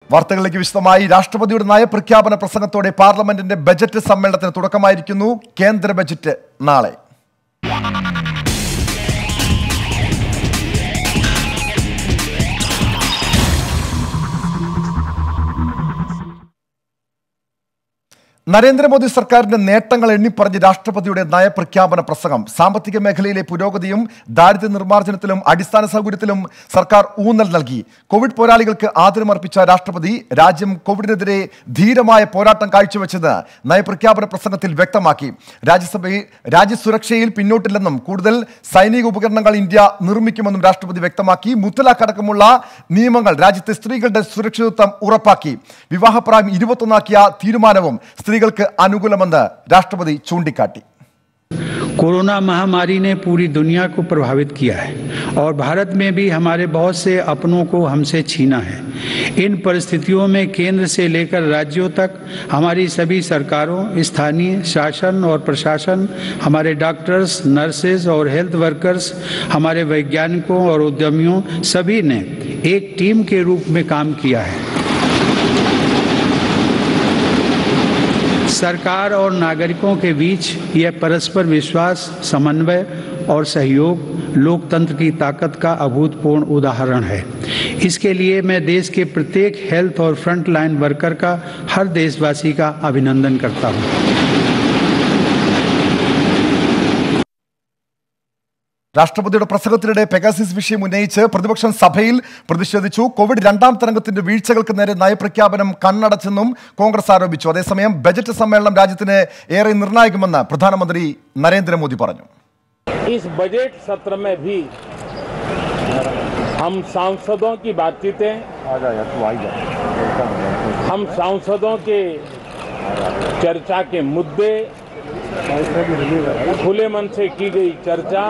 വാർത്തകളിലേക്ക് വിശദമായി രാഷ്ട്രപതിയുടെ നയപ്രഖ്യാപന പ്രസംഗത്തോടെ പാർലമെന്റിന്റെ ബജറ്റ് സമ്മേളനത്തിന് തുടക്കമായിരിക്കുന്നു കേന്ദ്ര ബജറ്റ് നാളെ നരേന്ദ്രമോദി സർക്കാരിന്റെ നേട്ടങ്ങൾ എണ്ണിപ്പറഞ്ഞ് രാഷ്ട്രപതിയുടെ നയപ്രഖ്യാപന പ്രസംഗം സാമ്പത്തിക മേഖലയിലെ പുരോഗതിയും ദാരിദ്ര്യ നിർമ്മാർജ്ജനത്തിലും അടിസ്ഥാന സൗകര്യത്തിലും സർക്കാർ ഊന്നൽ നൽകി കോവിഡ് പോരാളികൾക്ക് ആദരമർപ്പിച്ച രാഷ്ട്രപതി രാജ്യം കോവിഡിനെതിരെ ധീരമായ പോരാട്ടം കാഴ്ചവെച്ചത് നയപ്രഖ്യാപന പ്രസംഗത്തിൽ വ്യക്തമാക്കി രാജ്യസഭയിൽ രാജ്യസുരക്ഷയിൽ പിന്നോട്ടില്ലെന്നും കൂടുതൽ സൈനിക ഉപകരണങ്ങൾ ഇന്ത്യ നിർമ്മിക്കുമെന്നും രാഷ്ട്രപതി വ്യക്തമാക്കി മുത്തലാഖ് അടക്കമുള്ള നിയമങ്ങൾ രാജ്യത്തെ സ്ത്രീകളുടെ സുരക്ഷിതത്വം ഉറപ്പാക്കി വിവാഹപ്രായം ഇരുപത്തൊന്നാക്കിയ തീരുമാനവും സ്ത്രീകൾക്ക് അനുകൂലമെന്ന് രാഷ്ട്രപതി ചൂണ്ടിക്കാട്ടി कोरोना महामारी ने पूरी दुनिया को प्रभावित किया है और भारत में भी हमारे बहुत से अपनों को हमसे छीना है इन परिस्थितियों में केंद्र से लेकर राज्यों तक हमारी सभी सरकारों स्थानीय शासन और प्रशासन हमारे डॉक्टर्स नर्सेज और हेल्थ वर्कर्स हमारे वैज्ञानिकों और उद्यमियों सभी ने एक टीम के रूप में काम किया है सरकार और नागरिकों के बीच यह परस्पर विश्वास समन्वय और सहयोग लोकतंत्र की ताकत का अभूतपूर्ण उदाहरण है इसके लिए मैं देश के प्रत्येक हेल्थ और फ्रंट लाइन वर्कर का हर देशवासी का अभिनंदन करता हूँ രാഷ്ട്രപതിയുടെ പ്രസംഗത്തിനിടെ പെഗാസിസ് വിഷയം ഉന്നയിച്ച് പ്രതിപക്ഷം സഭയിൽ പ്രതിഷേധിച്ചു കോവിഡ് രണ്ടാം തരംഗത്തിന്റെ വീഴ്ചകൾക്ക് നേരെ നയപ്രഖ്യാപനം കണ്ണടച്ചെന്നും കോൺഗ്രസ് ആരോപിച്ചു അതേസമയം ബജറ്റ് സമ്മേളനം രാജ്യത്തിന് ഏറെ നിർണായകമെന്ന് പ്രധാനമന്ത്രി നരേന്ദ്രമോദി പറഞ്ഞു इस बजट सत्र में भी हम सांसदों की बातचीतें हम सांसदों के चर्चा के मुद्दे खुले मन से की गई चर्चा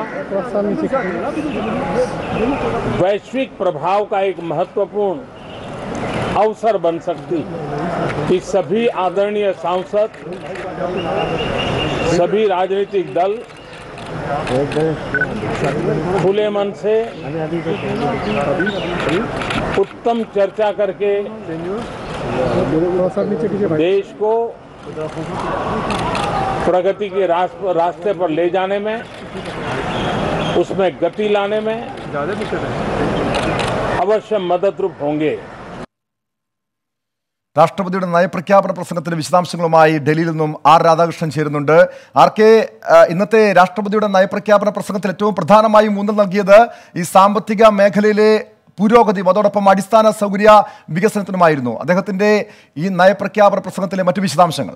वैश्विक प्रभाव का एक महत्वपूर्ण अवसर बन सकती है कि सभी आदरणीय सांसद सभी राजनीतिक दल खुले मन से उत्तम चर्चा करके देश को प्रगति के रास- रास्ते पर ले जाने में उसमें गति लाने में अवश्य मदद रूप होंगे രാഷ്ട്രപതിയുടെ നയപ്രഖ്യാപന പ്രസംഗത്തിന്റെ വിശദാംശങ്ങളുമായി ഡൽഹിയിൽ നിന്നും ആർ രാധാകൃഷ്ണൻ ചേരുന്നുണ്ട് ആർ കെ ആ, ഇന്നത്തെ രാഷ്ട്രപതിയുടെ നയപ്രഖ്യാപന പ്രസംഗത്തിൽ ഏറ്റവും പ്രധാനമായും ഊന്നൽ നൽകിയത് ഈ സാമ്പത്തിക മേഖലയിലെ പുരോഗതിയും അതോടൊപ്പം അടിസ്ഥാന സൗകര്യ വികസനത്തിനുമായിരുന്നു അദ്ദേഹത്തിന്റെ ഈ നയപ്രഖ്യാപന പ്രസംഗത്തിലെ മറ്റു വിശദാംശങ്ങൾ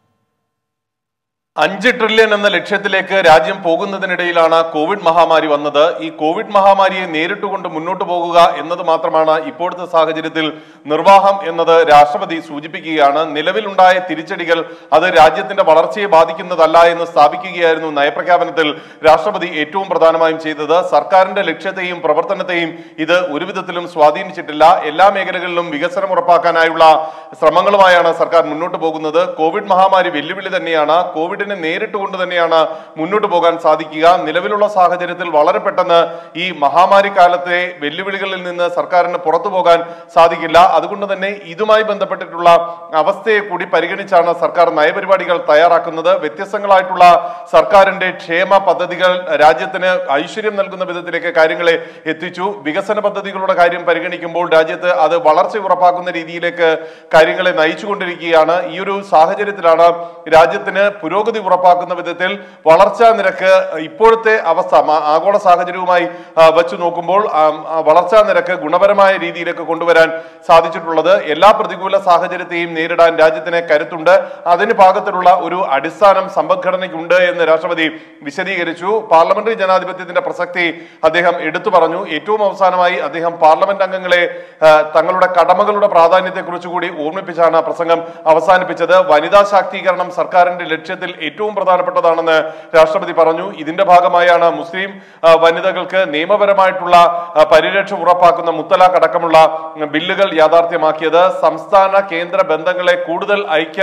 അഞ്ച് ട്രില്യൺ എന്ന ലക്ഷ്യത്തിലേക്ക് രാജ്യം പോകുന്നതിനിടയിലാണ് കോവിഡ് മഹാമാരി വന്നത് ഈ കോവിഡ് മഹാമാരിയെ നേരിട്ടുകൊണ്ട് മുന്നോട്ട് പോകുക എന്നത് മാത്രമാണ് ഇപ്പോഴത്തെ സാഹചര്യത്തിൽ നിർവാഹം എന്നത് രാഷ്ട്രപതി സൂചിപ്പിക്കുകയാണ് നിലവിലുണ്ടായ തിരിച്ചടികൾ അത് രാജ്യത്തിന്റെ വളർച്ചയെ ബാധിക്കുന്നതല്ല എന്ന് സ്ഥാപിക്കുകയായിരുന്നു നയപ്രഖ്യാപനത്തിൽ രാഷ്ട്രപതി ഏറ്റവും പ്രധാനമായും ചെയ്തത് സർക്കാരിന്റെ ലക്ഷ്യത്തെയും പ്രവർത്തനത്തെയും ഇത് ഒരു വിധത്തിലും സ്വാധീനിച്ചിട്ടില്ല എല്ലാ മേഖലകളിലും വികസനം ഉറപ്പാക്കാനായുള്ള ശ്രമങ്ങളുമായാണ് സർക്കാർ മുന്നോട്ട് പോകുന്നത് കോവിഡ് മഹാമാരി വെല്ലുവിളി തന്നെയാണ് കോവിഡിനെ നേരിട്ട് കൊണ്ട് തന്നെയാണ് മുന്നോട്ട് പോകാൻ സാധിക്കുക നിലവിലുള്ള സാഹചര്യത്തിൽ വളരെ പെട്ടെന്ന് ഈ മഹാമാരി കാലത്തെ വെല്ലുവിളികളിൽ നിന്ന് സർക്കാരിന് പുറത്തു പോകാൻ സാധിക്കില്ല അതുകൊണ്ട് തന്നെ ഇതുമായി ബന്ധപ്പെട്ടിട്ടുള്ള അവസ്ഥയെ കൂടി പരിഗണിച്ചാണ് സർക്കാർ നയപരിപാടികൾ തയ്യാറാക്കുന്നത് വ്യത്യസ്തങ്ങളായിട്ടുള്ള സർക്കാരിന്റെ ക്ഷേമ പദ്ധതികൾ രാജ്യത്തിന് ഐശ്വര്യം നൽകുന്ന വിധത്തിലേക്ക് കാര്യങ്ങളെ എത്തിച്ചു വികസന പദ്ധതികളുടെ കാര്യം പരിഗണിക്കുമ്പോൾ രാജ്യത്ത് അത് വളർച്ച ഉറപ്പാക്കുന്ന രീതിയിലേക്ക് കാര്യങ്ങളെ നയിച്ചുകൊണ്ടിരിക്കുകയാണ് ഈ ഒരു സാഹചര്യത്തിലാണ് രാജ്യത്തിന് പുരോഗതി ഉറപ്പാക്കുന്ന വിധത്തിൽ വളർച്ചാ നിരക്ക് ഇപ്പോഴത്തെ അവസ്ഥ മ- ആഗോള സാഹചര്യവുമായി ആ, വച്ചു നോക്കുമ്പോൾ ആ, ആ, വളർച്ചാ നിരക്ക് ഗുണപരമായ രീതിയിലേക്ക് കൊണ്ടുവരാൻ സാധിച്ചിട്ടുള്ളത് എല്ലാ പ്രതികൂല സാഹചര്യത്തെയും നേരിടാൻ രാജ്യത്തിന് കരുത്തുണ്ട് അതിന് പാകത്തിലുള്ള ഒരു അടിസ്ഥാനം സമ്പദ്ഘടനയ്ക്കുണ്ട് എന്ന് രാഷ്ട്രപതി വിശദീകരിച്ചു പാർലമെന്ററി ജനാധിപത്യത്തിന്റെ പ്രസക്തി അദ്ദേഹം എടുത്തു പറഞ്ഞു ഏറ്റവും അവസാനമായി അദ്ദേഹം പാർലമെന്റ് അംഗങ്ങളെ ആ, തങ്ങളുടെ കടമകളുടെ പ്രാധാന്യത്തെക്കുറിച്ച് കൂടി ഓർമ്മിപ്പിച്ചാണ് പ്രസംഗം അവസാനിപ്പിച്ചത് വനിതാ ശാക്തീകരണം സർക്കാരിന്റെ ലക്ഷ്യത്തിൽ ഏറ്റവും പ്രധാനപ്പെട്ടതാണെന്ന് രാഷ്ട്രപതി പറഞ്ഞു ഇതിന്റെ ഭാഗമായാണ് മുസ്ലിം ആ, വനിതകൾക്ക് നിയമപരമായിട്ടുള്ള ആ, പരിരക്ഷ ഉറപ്പാക്കുന്ന മുത്തലാഖ് അടക്കമുള്ള ഉം, ബില്ലുകൾ യാഥാർത്ഥ്യമാക്കിയത് സംസ്ഥാന കേന്ദ്ര ബന്ധങ്ങളെ കൂടുതൽ ഐക്യം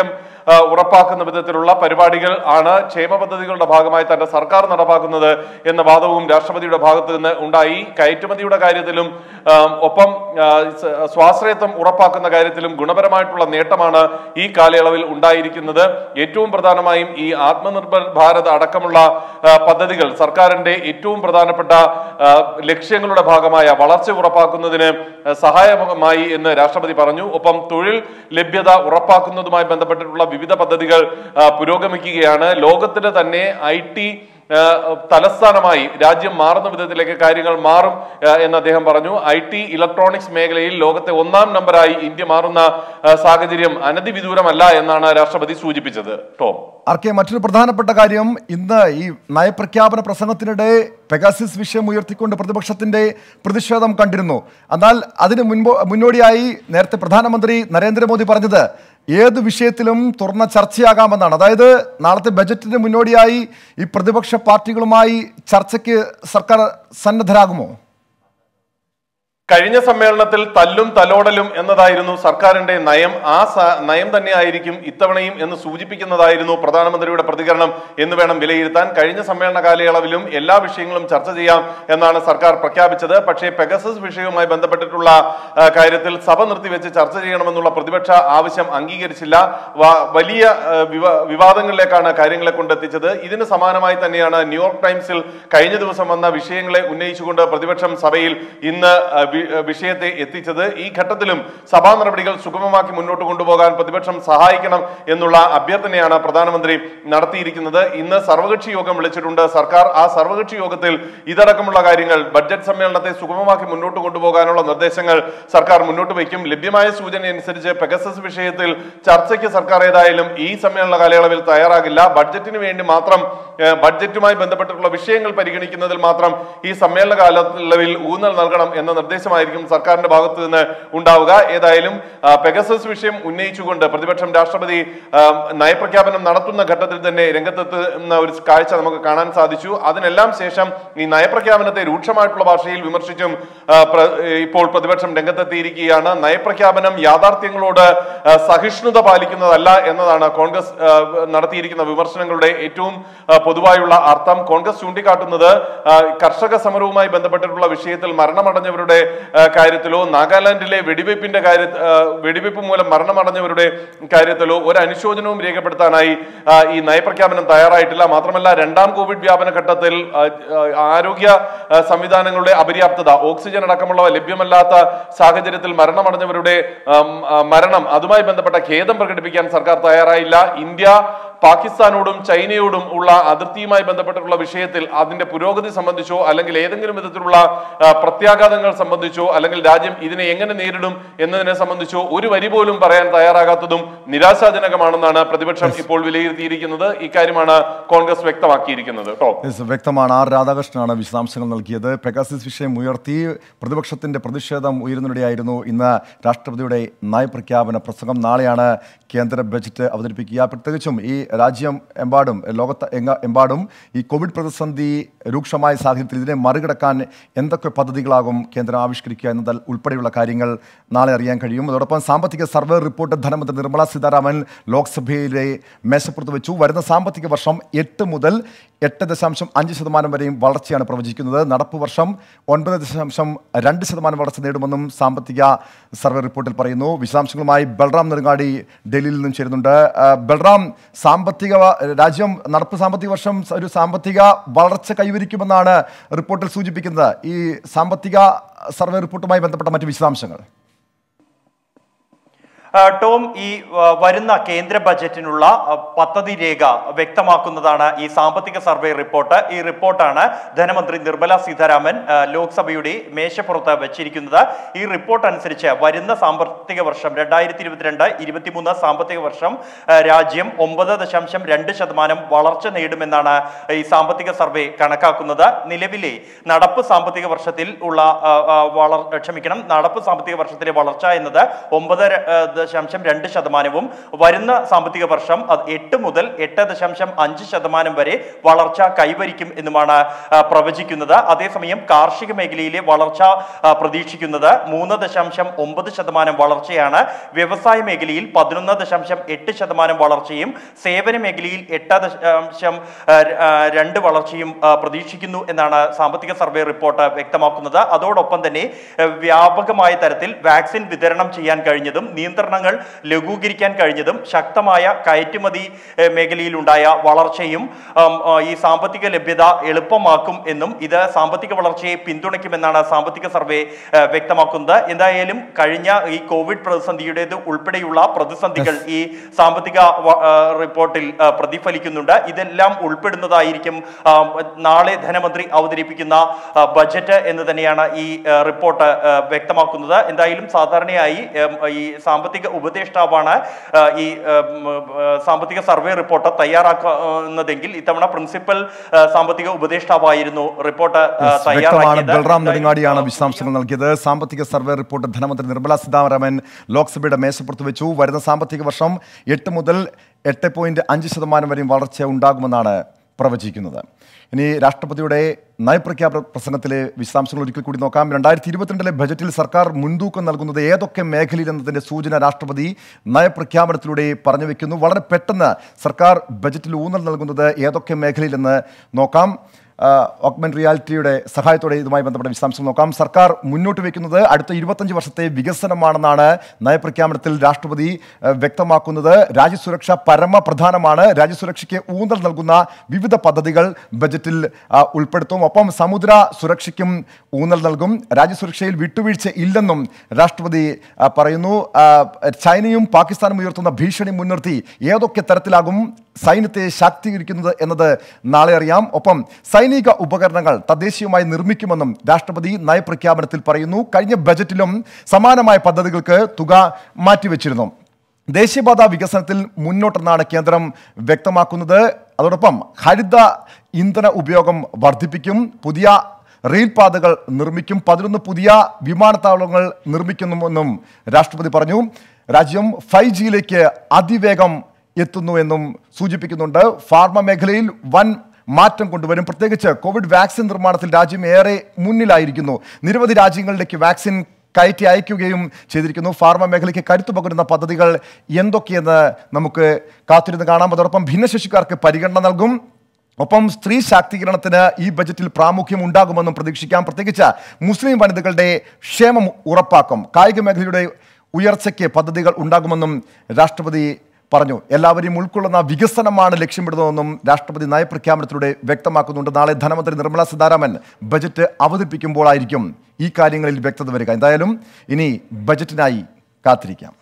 ആ, ഉറപ്പാക്കുന്ന വിധത്തിലുള്ള പരിപാടികൾ ആണ് ക്ഷേമ പദ്ധതികളുടെ ഭാഗമായി തന്റെ സർക്കാർ നടപ്പാക്കുന്നത് എന്ന വാദവും രാഷ്ട്രപതിയുടെ ഭാഗത്ത് നിന്ന് ഉണ്ടായി കയറ്റുമതിയുടെ കാര്യത്തിലും ആ, ഒപ്പം ആ, സ- സ്വാശ്രയത്വം ഉറപ്പാക്കുന്ന കാര്യത്തിലും ഗുണപരമായിട്ടുള്ള നേട്ടമാണ് ഈ കാലയളവിൽ ഉണ്ടായിരിക്കുന്നത് ഏറ്റവും പ്രധാനമായും ഈ ആത്മനിർഭർ ഭാരത് അടക്കമുള്ള ആ, പദ്ധതികൾ സർക്കാരിന്റെ ഏറ്റവും പ്രധാനപ്പെട്ട ആ, ലക്ഷ്യങ്ങളുടെ ഭാഗമായ വളർച്ച ഉറപ്പാക്കുന്നതിന് ആ, സഹായകമായി എന്ന് രാഷ്ട്രപതി പറഞ്ഞു ഒപ്പം തൊഴിൽ ലഭ്യത ഉറപ്പാക്കുന്നതുമായി ബന്ധപ്പെട്ടിട്ടുള്ള വിവിധ പദ്ധതികൾ ആ, പുരോഗമിക്കുകയാണ് ലോകത്തിലെ തന്നെ ഐ ടി തലസ്ഥാനമായി രാജ്യം മാറുന്ന വിധത്തിലേക്ക് കാര്യങ്ങൾ മാറും ആ, എന്ന് അദ്ദേഹം പറഞ്ഞു ഐ ടി ഇലക്ട്രോണിക്സ് മേഖലയിൽ ലോകത്തെ ഒന്നാം നമ്പറായി ഇന്ത്യ മാറുന്ന ആ, സാഹചര്യം അനധിവിദൂരമല്ല എന്നാണ് രാഷ്ട്രപതി സൂചിപ്പിച്ചത് ടോം ആർ കെ മറ്റൊരു പ്രധാനപ്പെട്ട കാര്യം ഇന്ന് ഈ നയപ്രഖ്യാപന പ്രസംഗത്തിനിടെ പെഗാസിസ് വിഷയം ഉയർത്തിക്കൊണ്ട് പ്രതിപക്ഷത്തിന്റെ പ്രതിഷേധം കണ്ടിരുന്നു എന്നാൽ അതിന് മുൻപ് മുന്നോടിയായി നേരത്തെ പ്രധാനമന്ത്രി നരേന്ദ്രമോദി പറഞ്ഞത് ഏത് വിഷയത്തിലും തുറന്ന ചർച്ചയാകാമെന്നാണ് അതായത് നാളത്തെ ബജറ്റിന് മുന്നോടിയായി ഈ പ്രതിപക്ഷ പാർട്ടികളുമായി ചർച്ചയ്ക്ക് സർക്കാർ സന്നദ്ധരാകുമോ കഴിഞ്ഞ സമ്മേളനത്തിൽ തല്ലും തലോടലും എന്നതായിരുന്നു സർക്കാരിന്റെ നയം ആ സ- നയം തന്നെയായിരിക്കും ഇത്തവണയും എന്ന് സൂചിപ്പിക്കുന്നതായിരുന്നു പ്രധാനമന്ത്രിയുടെ പ്രതികരണം എന്ന് വേണം വിലയിരുത്താൻ കഴിഞ്ഞ സമ്മേളന കാലയളവിലും എല്ലാ വിഷയങ്ങളും ചർച്ച ചെയ്യാം എന്നാണ് സർക്കാർ പ്രഖ്യാപിച്ചത് പക്ഷേ പെഗസസ് വിഷയവുമായി ബന്ധപ്പെട്ടിട്ടുള്ള ആ, കാര്യത്തിൽ സഭ നിർത്തിവെച്ച് ചർച്ച ചെയ്യണമെന്നുള്ള പ്രതിപക്ഷ ആവശ്യം അംഗീകരിച്ചില്ല വ- വലിയ ആ, വിവ- വിവാദങ്ങളിലേക്കാണ് കാര്യങ്ങളെ കൊണ്ടെത്തിച്ചത് ഇതിന് സമാനമായി തന്നെയാണ് ന്യൂയോർക്ക് ടൈംസിൽ കഴിഞ്ഞ ദിവസം വന്ന വിഷയങ്ങളെ ഉന്നയിച്ചുകൊണ്ട് പ്രതിപക്ഷം സഭയിൽ ഇന്ന് ആ, വി- ആ, വിഷയത്തെ എത്തിച്ചത് ഈ ഘട്ടത്തിലും സഭാ നടപടികൾ സുഗമമാക്കി മുന്നോട്ട് കൊണ്ടുപോകാൻ പ്രതിപക്ഷം സഹായിക്കണം എന്നുള്ള അഭ്യർത്ഥനയാണ് പ്രധാനമന്ത്രി നടത്തിയിരിക്കുന്നത് ഇന്ന് സർവകക്ഷി യോഗം വിളിച്ചിട്ടുണ്ട് സർക്കാർ ആ സർവകക്ഷി യോഗത്തിൽ ഇതടക്കമുള്ള കാര്യങ്ങൾ ബഡ്ജറ്റ് സമ്മേളനത്തെ സുഗമമാക്കി മുന്നോട്ട് കൊണ്ടുപോകാനുള്ള നിർദ്ദേശങ്ങൾ സർക്കാർ മുന്നോട്ട് വയ്ക്കും ലഭ്യമായ സൂചന അനുസരിച്ച് പെഗസസ് വിഷയത്തിൽ ചർച്ചയ്ക്ക് സർക്കാർ ഏതായാലും ഈ സമ്മേളന കാലയളവിൽ തയ്യാറാകില്ല ബഡ്ജറ്റിന് വേണ്ടി മാത്രം ഏഹ്, ബഡ്ജറ്റുമായി ബന്ധപ്പെട്ടിട്ടുള്ള വിഷയങ്ങൾ പരിഗണിക്കുന്നതിൽ മാത്രം ഈ സമ്മേളന കാലയളവിൽ ഊന്നൽ നൽകണം എന്ന നിർദ്ദേശമായിരിക്കും സർക്കാരിന്റെ ഭാഗത്ത് നിന്ന് ഉണ്ടാവുക ഏതായാലും ആ, പെഗസസ് വിഷയം ഉന്നയിച്ചുകൊണ്ട് പ്രതിപക്ഷം രാഷ്ട്രപതി ആ, നയപ്രഖ്യാപനം നടത്തുന്ന ഘട്ടത്തിൽ തന്നെ രംഗത്തെത്തുന്ന ഒരു കാഴ്ച നമുക്ക് കാണാൻ സാധിച്ചു അതിനെല്ലാം ശേഷം ഈ നയപ്രഖ്യാപനത്തെ രൂക്ഷമായിട്ടുള്ള ഭാഷയിൽ വിമർശിച്ചും ആ, പ്ര- ഇപ്പോൾ പ്രതിപക്ഷം രംഗത്തെത്തിയിരിക്കുകയാണ് നയപ്രഖ്യാപനം യാഥാർത്ഥ്യങ്ങളോട് ആ, സഹിഷ്ണുത പാലിക്കുന്നതല്ല എന്നതാണ് കോൺഗ്രസ് ആ, നടത്തിയിരിക്കുന്ന വിമർശനങ്ങളുടെ ഏറ്റവും ആ, പൊതുവായുള്ള അർത്ഥം കോൺഗ്രസ് ചൂണ്ടിക്കാട്ടുന്നത് ആ, കർഷക സമരവുമായി ബന്ധപ്പെട്ടിട്ടുള്ള വിഷയത്തിൽ മരണമടഞ്ഞവരുടെ ആ, കാര്യത്തിലോ നാഗാലാൻഡിലെ വെടിവയ്പ്പിന്റെ കാര്യ ആ, വെടിവയ്പ്പ് മൂലം മരണമടഞ്ഞവരുടെ കാര്യത്തിലോ ഒരു അനുശോചനവും രേഖപ്പെടുത്താനായി ആ, ഈ നയപ്രഖ്യാപനം തയ്യാറായിട്ടില്ല മാത്രമല്ല രണ്ടാം കോവിഡ് വ്യാപന ഘട്ടത്തിൽ ആ, ആ, ആരോഗ്യ ആ, സംവിധാനങ്ങളുടെ അപര്യാപ്തത ഓക്സിജൻ അടക്കമുള്ളവ ലഭ്യമല്ലാത്ത സാഹചര്യത്തിൽ മരണമടഞ്ഞവരുടെ ആം, ആ, മരണം അതുമായി ബന്ധപ്പെട്ട ഖേദം പ്രകടിപ്പിക്കാൻ സർക്കാർ തയ്യാറായില്ല ഇന്ത്യ പാകിസ്ഥാനോടും ചൈനയോടും ഉള്ള അതിർത്തിയുമായി ബന്ധപ്പെട്ടിട്ടുള്ള വിഷയത്തിൽ അതിന്റെ പുരോഗതി സംബന്ധിച്ചോ അല്ലെങ്കിൽ ഏതെങ്കിലും വിധത്തിലുള്ള ആ, പ്രത്യാഘാതങ്ങൾ സംബന്ധിച്ചോ അല്ലെങ്കിൽ രാജ്യം ഇതിനെ എങ്ങനെ നേരിടും എന്നതിനെ സംബന്ധിച്ചോ ഒരു വരി പോലും പറയാൻ തയ്യാറാകാത്തതും നിരാശാജനകമാണെന്നാണ് പ്രതിപക്ഷം ഇപ്പോൾ വിലയിരുത്തിയിരിക്കുന്നത് ഇക്കാര്യമാണ് കോൺഗ്രസ് വ്യക്തമാക്കിയിരിക്കുന്നത് കേട്ടോ യെസ്, വ്യക്തമാണ് ആർ രാധാകൃഷ്ണനാണ് വിശദാംശങ്ങൾ നൽകിയത് പെഗാസിസ് വിഷയം ഉയർത്തി പ്രതിപക്ഷത്തിന്റെ പ്രതിഷേധം ഉയരുന്നിടെയായിരുന്നു ഇന്ന് രാഷ്ട്രപതിയുടെ നയപ്രഖ്യാപന പ്രസംഗം നാളെയാണ് കേന്ദ്ര ബജറ്റ് അവതരിപ്പിക്കുക പ്രത്യേകിച്ചും ഈ രാജ്യം എമ്പാടും ലോകത്ത് എങ്ങ- എമ്പാടും ഈ കോവിഡ് പ്രതിസന്ധി രൂക്ഷമായ സാഹചര്യത്തിൽ ഇതിനെ മറികടക്കാൻ എന്തൊക്കെ പദ്ധതികളാകും കേന്ദ്രം ആവിഷ്കരിക്കുക എന്നതിൽ ഉൾപ്പെടെയുള്ള കാര്യങ്ങൾ നാളെ അറിയാൻ കഴിയും അതോടൊപ്പം സാമ്പത്തിക സർവേ റിപ്പോർട്ട് ധനമന്ത്രി നിർമ്മല സീതാരാമൻ ലോക്സഭയിലെ മേശപ്പുറത്ത് വെച്ചു വരുന്ന സാമ്പത്തിക വർഷം എട്ട് മുതൽ എട്ട് ദശാംശം അഞ്ച് ശതമാനം വരെയും വളർച്ചയാണ് പ്രവചിക്കുന്നത് നടപ്പ് വർഷം ഒൻപത് ദശാംശം രണ്ട് ശതമാനം വളർച്ച നേടുമെന്നും സാമ്പത്തിക സർവേ റിപ്പോർട്ടിൽ പറയുന്നു വിശദാംശങ്ങളുമായി ബൽറാം നെടുങ്ങാടി ഡൽഹിയിൽ നിന്നും ചേരുന്നുണ്ട് ആ, ബൽറാം സാമ്പത്തിക വ- രാജ്യം നടപ്പ് സാമ്പത്തിക വർഷം സ- ഒരു സാമ്പത്തിക വളർച്ച കൈവരിക്കുമെന്നാണ് റിപ്പോർട്ടിൽ സൂചിപ്പിക്കുന്നത് ഈ സാമ്പത്തിക സർവേ റിപ്പോർട്ടുമായി ബന്ധപ്പെട്ട മറ്റ് വിശദാംശങ്ങൾ ആ, ടോം ഈ ആ, വരുന്ന കേന്ദ്ര ബജറ്റിനുള്ള ആ, പദ്ധതി രേഖ വ്യക്തമാക്കുന്നതാണ് ഈ സാമ്പത്തിക സർവേ റിപ്പോർട്ട് ഈ റിപ്പോർട്ടാണ് ധനമന്ത്രി നിർമ്മല സീതാരാമൻ ആ, ലോക്സഭയുടെ മേശപ്പുറത്ത് വെച്ചിരിക്കുന്നത് ഈ റിപ്പോർട്ട് അനുസരിച്ച് വരുന്ന സാമ്പത്തിക വർഷം രണ്ടായിരത്തി ഇരുപത്തിരണ്ട് ഇരുപത്തിമൂന്ന് സാമ്പത്തിക വർഷം ആ, രാജ്യം ഒമ്പത് ദശാംശം രണ്ട് ശതമാനം വളർച്ച നേടുമെന്നാണ് ഈ സാമ്പത്തിക സർവേ കണക്കാക്കുന്നത് നിലവിലെ നടപ്പ് സാമ്പത്തിക വർഷത്തിൽ ഉള്ള ആ, ആ, വളർ ക്ഷമിക്കണം നടപ്പ് സാമ്പത്തിക വർഷത്തിലെ വളർച്ച എന്നത് ഒമ്പത് ര- ആ, ദ- ദശാംശം രണ്ട് ശതമാനവും വരുന്ന സാമ്പത്തിക വർഷം അത് എട്ട് മുതൽ എട്ട് ദശാംശം അഞ്ച് ശതമാനം വരെ വളർച്ച കൈവരിക്കും എന്നുമാണ് ആ, പ്രവചിക്കുന്നത് അതേസമയം കാർഷിക മേഖലയിലെ വളർച്ച ആ, പ്രതീക്ഷിക്കുന്നത് മൂന്ന് ദശാംശം ഒമ്പത് ശതമാനം വളർച്ചയാണ് വ്യവസായ മേഖലയിൽ പതിനൊന്ന് ദശാംശം എട്ട് ശതമാനം വളർച്ചയും സേവന മേഖലയിൽ എട്ട് ദശാംശം ആ, ര- ആ, രണ്ട് വളർച്ചയും ആ, പ്രതീക്ഷിക്കുന്നു എന്നാണ് സാമ്പത്തിക സർവേ റിപ്പോർട്ട് വ്യക്തമാക്കുന്നത് അതോടൊപ്പം തന്നെ ആ, വ്യാപകമായ തരത്തിൽ വാക്സിൻ വിതരണം ചെയ്യാൻ കഴിഞ്ഞതും നിയന്ത്രണങ്ങൾ ലഘൂകരിക്കാൻ കഴിഞ്ഞതും ശക്തമായ കയറ്റുമതി ആ, മേഖലയിലുണ്ടായ വളർച്ചയും ആം, ആ, ഈ സാമ്പത്തിക ലഭ്യത എളുപ്പമാക്കും എന്നും ഇത് സാമ്പത്തിക വളർച്ചയെ പിന്തുണയ്ക്കുമെന്നാണ് സാമ്പത്തിക സർവേ ആ, വ്യക്തമാക്കുന്നത് എന്തായാലും കഴിഞ്ഞ ഈ കോവിഡ് പ്രതിസന്ധിയുടേത് ഉൾപ്പെടെയുള്ള പ്രതിസന്ധികൾ ഈ സാമ്പത്തിക വ- ആ, റിപ്പോർട്ടിൽ ആ, പ്രതിഫലിക്കുന്നുണ്ട് ഇതെല്ലാം ഉൾപ്പെടുന്നതായിരിക്കും ആ, നാളെ ധനമന്ത്രി അവതരിപ്പിക്കുന്ന ആ, ബജറ്റ് എന്ന് തന്നെയാണ് ഈ ആ, റിപ്പോർട്ട് ആ, വ്യക്തമാക്കുന്നത് എന്തായാലും സാധാരണയായി ഉം, ഈ സാമ്പത്തിക ഉപദേഷ്ടാവാണ് ആ, ഈ ഉം, ആ, സാമ്പത്തിക സർവേ റിപ്പോർട്ട് തയ്യാറാക്കുന്നതെങ്കിൽ ഇത്തവണ പ്രിൻസിപ്പൽ ആ, സാമ്പത്തിക ഉപദേഷ്ടാവായിരുന്നു റിപ്പോർട്ട് ആ, വ്യക്തമാണ് തയ്യാറാക്കിയത് ബൽറാം എന്തായാലും, നെടുങ്ങാടിയാണ് ആ, വിശദാംശങ്ങൾ നൽകിയത് സാമ്പത്തിക സർവേ റിപ്പോർട്ട് ധനമന്ത്രി നിർമ്മല സീതാരാമൻ ലോക്സഭയുടെ മേശപ്പുറത്ത് വെച്ചു വരുന്ന സാമ്പത്തിക വർഷം എട്ട് മുതൽ എട്ട് പോയിന്റ് അഞ്ച് ശതമാനം വരെയും വളർച്ച ഉണ്ടാകുമെന്നാണ് പ്രവചിക്കുന്നത് ഇനി രാഷ്ട്രപതിയുടെ നയപ്രഖ്യാപന പ്രസംഗത്തിലെ വിശദാംശങ്ങൾ ഒരിക്കൽ കൂടി നോക്കാം രണ്ടായിരത്തി ഇരുപത്തിരണ്ടിലെ ബജറ്റിൽ സർക്കാർ മുൻതൂക്കം നൽകുന്നത് ഏതൊക്കെ മേഖലയിൽ എന്നതിന്റെ സൂചന രാഷ്ട്രപതി നയപ്രഖ്യാപനത്തിലൂടെ പറഞ്ഞു വെക്കുന്നു വളരെ പെട്ടെന്ന് സർക്കാർ ബജറ്റിൽ ഊന്നൽ നൽകുന്നത് ഏതൊക്കെ മേഖലയിലെന്ന് നോക്കാം ഓഗ്മെൻ റിയാലിറ്റിയുടെ സഹായത്തോടെ ഇതുമായി ബന്ധപ്പെട്ട വിശദാംശം നോക്കാം സർക്കാർ മുന്നോട്ട് വയ്ക്കുന്നത് അടുത്ത ഇരുപത്തഞ്ച് വർഷത്തെ വികസനമാണെന്നാണ് നയപ്രഖ്യാപനത്തിൽ രാഷ്ട്രപതി ആ, വ്യക്തമാക്കുന്നത് രാജ്യസുരക്ഷ പരമപ്രധാനമാണ് രാജ്യസുരക്ഷയ്ക്ക് ഊന്നൽ നൽകുന്ന വിവിധ പദ്ധതികൾ ബജറ്റിൽ ആ, ഉൾപ്പെടുത്തും ഒപ്പം സമുദ്ര സുരക്ഷയ്ക്കും ഊന്നൽ നൽകും രാജ്യസുരക്ഷയിൽ വിട്ടുവീഴ്ച ഇല്ലെന്നും രാഷ്ട്രപതി ആ, പറയുന്നു ആ, ചൈനയും പാകിസ്ഥാനും ഉയർത്തുന്ന ഭീഷണി മുൻനിർത്തി ഏതൊക്കെ തരത്തിലാകും സൈന്യത്തെ ശാക്തീകരിക്കുന്നത് എന്നത് നാളെ അറിയാം ഒപ്പം സൈനിക ഉപകരണങ്ങൾ തദ്ദേശീയമായി നിർമ്മിക്കുമെന്നും രാഷ്ട്രപതി നയപ്രഖ്യാപനത്തിൽ പറയുന്നു കഴിഞ്ഞ ബജറ്റിലും സമാനമായ പദ്ധതികൾക്ക് തുക മാറ്റിവെച്ചിരുന്നു ദേശീയപാത വികസനത്തിൽ മുന്നോട്ടെന്നാണ് കേന്ദ്രം വ്യക്തമാക്കുന്നത് അതോടൊപ്പം ഹരിത ഇന്ധന ഉപയോഗം വർദ്ധിപ്പിക്കും പുതിയ റെയിൽ പാതകൾ നിർമ്മിക്കും പതിനൊന്ന് പുതിയ വിമാനത്താവളങ്ങൾ നിർമ്മിക്കുന്നുവെന്നും രാഷ്ട്രപതി പറഞ്ഞു രാജ്യം ഫൈവ് ജിയിലേക്ക് അതിവേഗം എത്തുന്നു എന്നും സൂചിപ്പിക്കുന്നുണ്ട് ഫാർമ മേഖലയിൽ വൻ മാറ്റം കൊണ്ടുവരും പ്രത്യേകിച്ച് കോവിഡ് വാക്സിൻ നിർമ്മാണത്തിൽ രാജ്യം ഏറെ മുന്നിലായിരിക്കുന്നു നിരവധി രാജ്യങ്ങളിലേക്ക് വാക്സിൻ കയറ്റി അയക്കുകയും ചെയ്തിരിക്കുന്നു ഫാർമ മേഖലയ്ക്ക് കരുത്തു പകരുന്ന പദ്ധതികൾ എന്തൊക്കെയെന്ന് നമുക്ക് കാത്തിരുന്ന് കാണാം അതോടൊപ്പം ഭിന്നശേഷിക്കാർക്ക് പരിഗണന നൽകും ഒപ്പം സ്ത്രീ ശാക്തീകരണത്തിന് ഈ ബജറ്റിൽ പ്രാമുഖ്യം ഉണ്ടാകുമെന്നും പ്രതീക്ഷിക്കാം പ്രത്യേകിച്ച് മുസ്ലിം വനിതകളുടെ ക്ഷേമം ഉറപ്പാക്കും കായിക മേഖലയുടെ ഉയർച്ചയ്ക്ക് പദ്ധതികൾ ഉണ്ടാകുമെന്നും രാഷ്ട്രപതി പറഞ്ഞു എല്ലാവരെയും ഉൾക്കൊള്ളുന്ന വികസനമാണ് ലക്ഷ്യമിടുന്നതെന്നും രാഷ്ട്രപതി നയപ്രഖ്യാപനത്തിലൂടെ വ്യക്തമാക്കുന്നുണ്ട് നാളെ ധനമന്ത്രി നിർമ്മല സീതാരാമൻ ബജറ്റ് അവതരിപ്പിക്കുമ്പോഴായിരിക്കും ഈ കാര്യങ്ങളിൽ വ്യക്തത വരിക എന്തായാലും ഇനി ബജറ്റിനായി കാത്തിരിക്കാം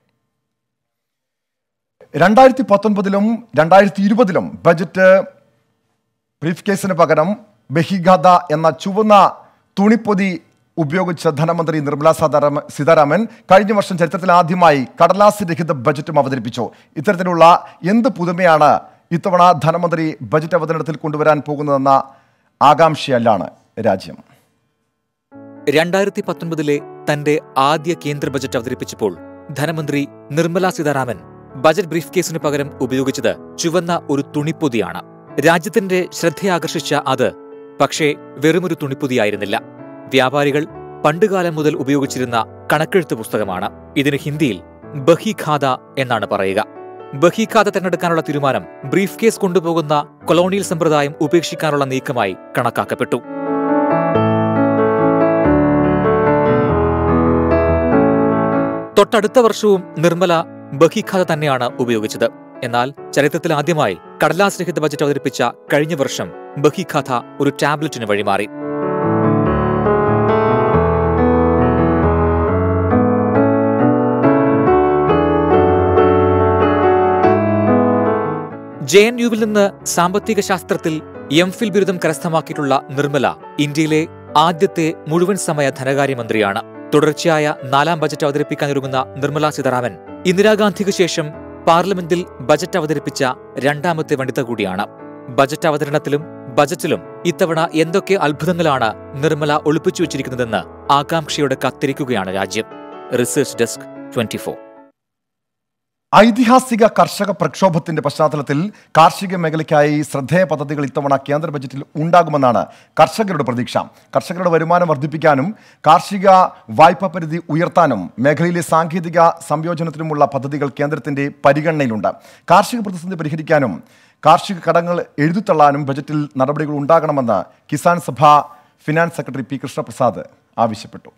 രണ്ടായിരത്തി പത്തൊൻപതിലും രണ്ടായിരത്തി ഇരുപതിലും ബജറ്റ് ബ്രീഫ് കേസിന് പകരം ബഹിഗാദ എന്ന ചുവന്ന തുണിപ്പൊതി ഉപയോഗിച്ച ധനമന്ത്രി നിർമ്മല സീതാരാമൻ സീതാരാമൻ കഴിഞ്ഞ വർഷം ചരിത്രത്തിൽ ആദ്യമായി കടലാസ് രഹിത ബജറ്റും അവതരിപ്പിച്ചു ഇത്തരത്തിലുള്ള എന്ത് പുതുമയാണ് ഇത്തവണ ധനമന്ത്രി ബജറ്റ് അവതരണത്തിൽ കൊണ്ടുവരാൻ പോകുന്നതെന്ന ആകാംക്ഷയല്ലാണ് രാജ്യം രണ്ടായിരത്തി പത്തൊൻപതിലെ തന്റെ ആദ്യ കേന്ദ്ര ബജറ്റ് അവതരിപ്പിച്ചപ്പോൾ ധനമന്ത്രി നിർമ്മല സീതാരാമൻ ബജറ്റ് ബ്രീഫ് കേസിന് പകരം ഉപയോഗിച്ചത് ചുവന്ന ഒരു തുണിപ്പൊതിയാണ് രാജ്യത്തിന്റെ ശ്രദ്ധയാകർഷിച്ച അത് പക്ഷേ വെറുമൊരു തുണിപ്പൊതിയായിരുന്നില്ല വ്യാപാരികൾ പണ്ടുകാലം മുതൽ ഉപയോഗിച്ചിരുന്ന കണക്കെഴുത്ത് പുസ്തകമാണ് ഇതിന് ഹിന്ദിയിൽ ബഹിഖാത എന്നാണ് പറയുക ബഹിഖാത തിരഞ്ഞെടുക്കാനുള്ള തീരുമാനം ബ്രീഫ് കേസ് കൊണ്ടുപോകുന്ന കൊളോണിയൽ സമ്പ്രദായം ഉപേക്ഷിക്കാനുള്ള നീക്കമായി കണക്കാക്കപ്പെട്ടു തൊട്ടടുത്ത വർഷവും നിർമ്മല ബഹിഖാത തന്നെയാണ് ഉപയോഗിച്ചത് എന്നാൽ ചരിത്രത്തിൽ ആദ്യമായി കടലാസ് രഹിത ബജറ്റ് അവതരിപ്പിച്ച കഴിഞ്ഞ വർഷം ബഹിഖാത ഒരു ടാബ്ലറ്റിന് വഴിമാറി ജെ എൻ യുവിൽ നിന്ന് സാമ്പത്തിക ശാസ്ത്രത്തിൽ എം ഫിൽ ബിരുദം കരസ്ഥമാക്കിയിട്ടുള്ള നിർമ്മല ഇന്ത്യയിലെ ആദ്യത്തെ മുഴുവൻ സമയ ധനകാര്യമന്ത്രിയാണ് തുടർച്ചയായ നാലാം ബജറ്റ് അവതരിപ്പിക്കാനൊരുങ്ങുന്ന നിർമ്മല സീതാരാമൻ ഇന്ദിരാഗാന്ധിക്ക് ശേഷം പാർലമെന്റിൽ ബജറ്റ് അവതരിപ്പിച്ച രണ്ടാമത്തെ വനിത കൂടിയാണ് ബജറ്റ് അവതരണത്തിലും ബജറ്റിലും ഇത്തവണ എന്തൊക്കെ അത്ഭുതങ്ങളാണ് നിർമ്മല ഒളിപ്പിച്ചു വച്ചിരിക്കുന്നതെന്ന് ആകാംക്ഷയോടെ കാത്തിരിക്കുകയാണ് രാജ്യം റിസർച്ച് ഡെസ്ക് ട്വന്റി ഐതിഹാസിക കർഷക പ്രക്ഷോഭത്തിന്റെ പശ്ചാത്തലത്തിൽ കാർഷിക മേഖലയ്ക്കായി ശ്രദ്ധേയ പദ്ധതികൾ ഇത്തവണ കേന്ദ്ര ബജറ്റിൽ ഉണ്ടാകുമെന്നാണ് കർഷകരുടെ പ്രതീക്ഷ കർഷകരുടെ വരുമാനം വർദ്ധിപ്പിക്കാനും കാർഷിക വായ്പാ പരിധി ഉയർത്താനും മേഖലയിലെ സാങ്കേതിക സംയോജനത്തിനുമുള്ള പദ്ധതികൾ കേന്ദ്രത്തിന്റെ പരിഗണനയിലുണ്ട് കാർഷിക പ്രതിസന്ധി പരിഹരിക്കാനും കാർഷിക കടങ്ങൾ എഴുതിത്തള്ളാനും ബജറ്റിൽ നടപടികൾ ഉണ്ടാകണമെന്ന് കിസാൻ സഭ ഫിനാൻസ് സെക്രട്ടറി പി കൃഷ്ണപ്രസാദ് ആവശ്യപ്പെട്ടു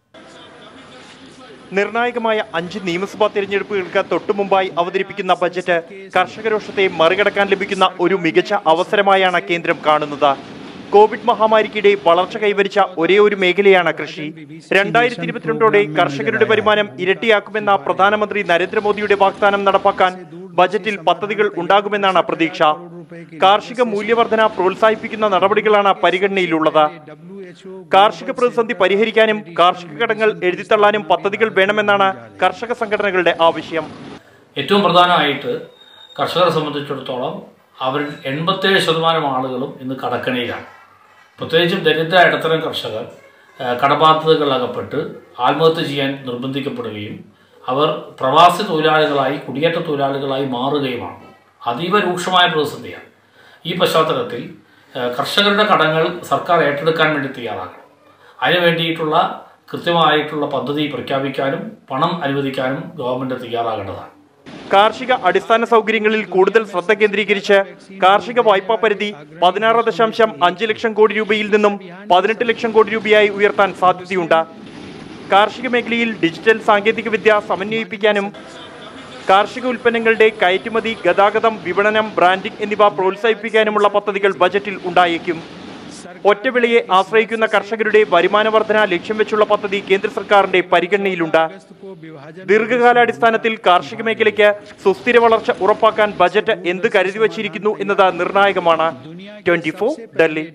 നിർണായകമായ അഞ്ച് നിയമസഭാ തിരഞ്ഞെടുപ്പുകൾക്ക് തൊട്ടുമുമ്പായി അവതരിപ്പിക്കുന്ന ബജറ്റ് കർഷകരോഷത്തെ മറികടക്കാൻ ലഭിക്കുന്ന ഒരു മികച്ച അവസരമായാണ് കേന്ദ്രം കാണുന്നത് കോവിഡ് മഹാമാരിക്കിടെ വളർച്ച കൈവരിച്ച ഒരേ ഒരു മേഖലയാണ് കൃഷി രണ്ടായിരത്തി ഇരുപത്തിരണ്ടോടെ കർഷകരുടെ വരുമാനം ഇരട്ടിയാക്കുമെന്ന പ്രധാനമന്ത്രി നരേന്ദ്രമോദിയുടെ വാഗ്ദാനം നടപ്പാക്കാൻ ബജറ്റിൽ പദ്ധതികൾ ഉണ്ടാകുമെന്നാണ് പ്രതീക്ഷ കാർഷിക മൂല്യവർധന പ്രോത്സാഹിപ്പിക്കുന്ന നടപടികളാണ് പരിഗണനയിലുള്ളത് കാർഷിക പ്രതിസന്ധി പരിഹരിക്കാനും കാർഷിക കടങ്ങൾ എഴുതിത്തള്ളാനും പദ്ധതികൾ വേണമെന്നാണ് കർഷക സംഘടനകളുടെ ആവശ്യം ഏറ്റവും പ്രധാനമായിട്ട് കർഷകരെ സംബന്ധിച്ചിടത്തോളം അവർ എൺപത്തേഴ് ശതമാനം ആളുകളും ഇന്ന് കടക്കണിയിലാണ് പ്രത്യേകിച്ചും ദരിദ്ര ഇടത്തരം കർഷകർ ആ, കടബാധ്യതകൾ അകപ്പെട്ട് ആത്മഹത്യ ചെയ്യാൻ നിർബന്ധിക്കപ്പെടുകയും അവർ പ്രവാസി തൊഴിലാളികളായി കുടിയേറ്റ തൊഴിലാളികളായി മാറുകയുമാണ് അതീവ രൂക്ഷമായ പ്രതിസന്ധിയാണ് ഈ പശ്ചാത്തലത്തിൽ ആ, കർഷകരുടെ കടങ്ങൾ സർക്കാർ ഏറ്റെടുക്കാൻ വേണ്ടി തയ്യാറാകണം അതിനു വേണ്ടിയിട്ടുള്ള കൃത്യമായിട്ടുള്ള പദ്ധതി പ്രഖ്യാപിക്കാനും പണം അനുവദിക്കാനും ഗവൺമെൻറ് തയ്യാറാകേണ്ടതാണ് കാർഷിക അടിസ്ഥാന സൗകര്യങ്ങളിൽ കൂടുതൽ ശ്രദ്ധ കേന്ദ്രീകരിച്ച് കാർഷിക വായ്പാ പരിധി പതിനാറ് ദശാംശം അഞ്ച് ലക്ഷം കോടി രൂപയിൽ നിന്നും പതിനെട്ട് ലക്ഷം കോടി രൂപയായി ഉയർത്താൻ സാധ്യതയുണ്ട് കാർഷിക മേഖലയിൽ ഡിജിറ്റൽ സാങ്കേതികവിദ്യ സമന്വയിപ്പിക്കാനും കാർഷിക ഉൽപ്പന്നങ്ങളുടെ കയറ്റുമതി ഗതാഗതം വിപണനം ബ്രാൻഡിംഗ് എന്നിവ പ്രോത്സാഹിപ്പിക്കാനുമുള്ള പദ്ധതികൾ ബജറ്റിൽ ഉണ്ടായേക്കും ഒറ്റവിളിയെ ആശ്രയിക്കുന്ന കർഷകരുടെ വരുമാന വർധന ലക്ഷ്യം വെച്ചുള്ള പദ്ധതി കേന്ദ്ര സർക്കാരിന്റെ പരിഗണനയിലുണ്ട് ദീർഘകാലാടിസ്ഥാനത്തിൽ കാർഷിക മേഖലയ്ക്ക് സുസ്ഥിര വളർച്ച ഉറപ്പാക്കാൻ ബജറ്റ് എന്ത് കരുതി വച്ചിരിക്കുന്നു എന്നത് നിർണായകമാണ് ട്വന്റി ഡൽഹി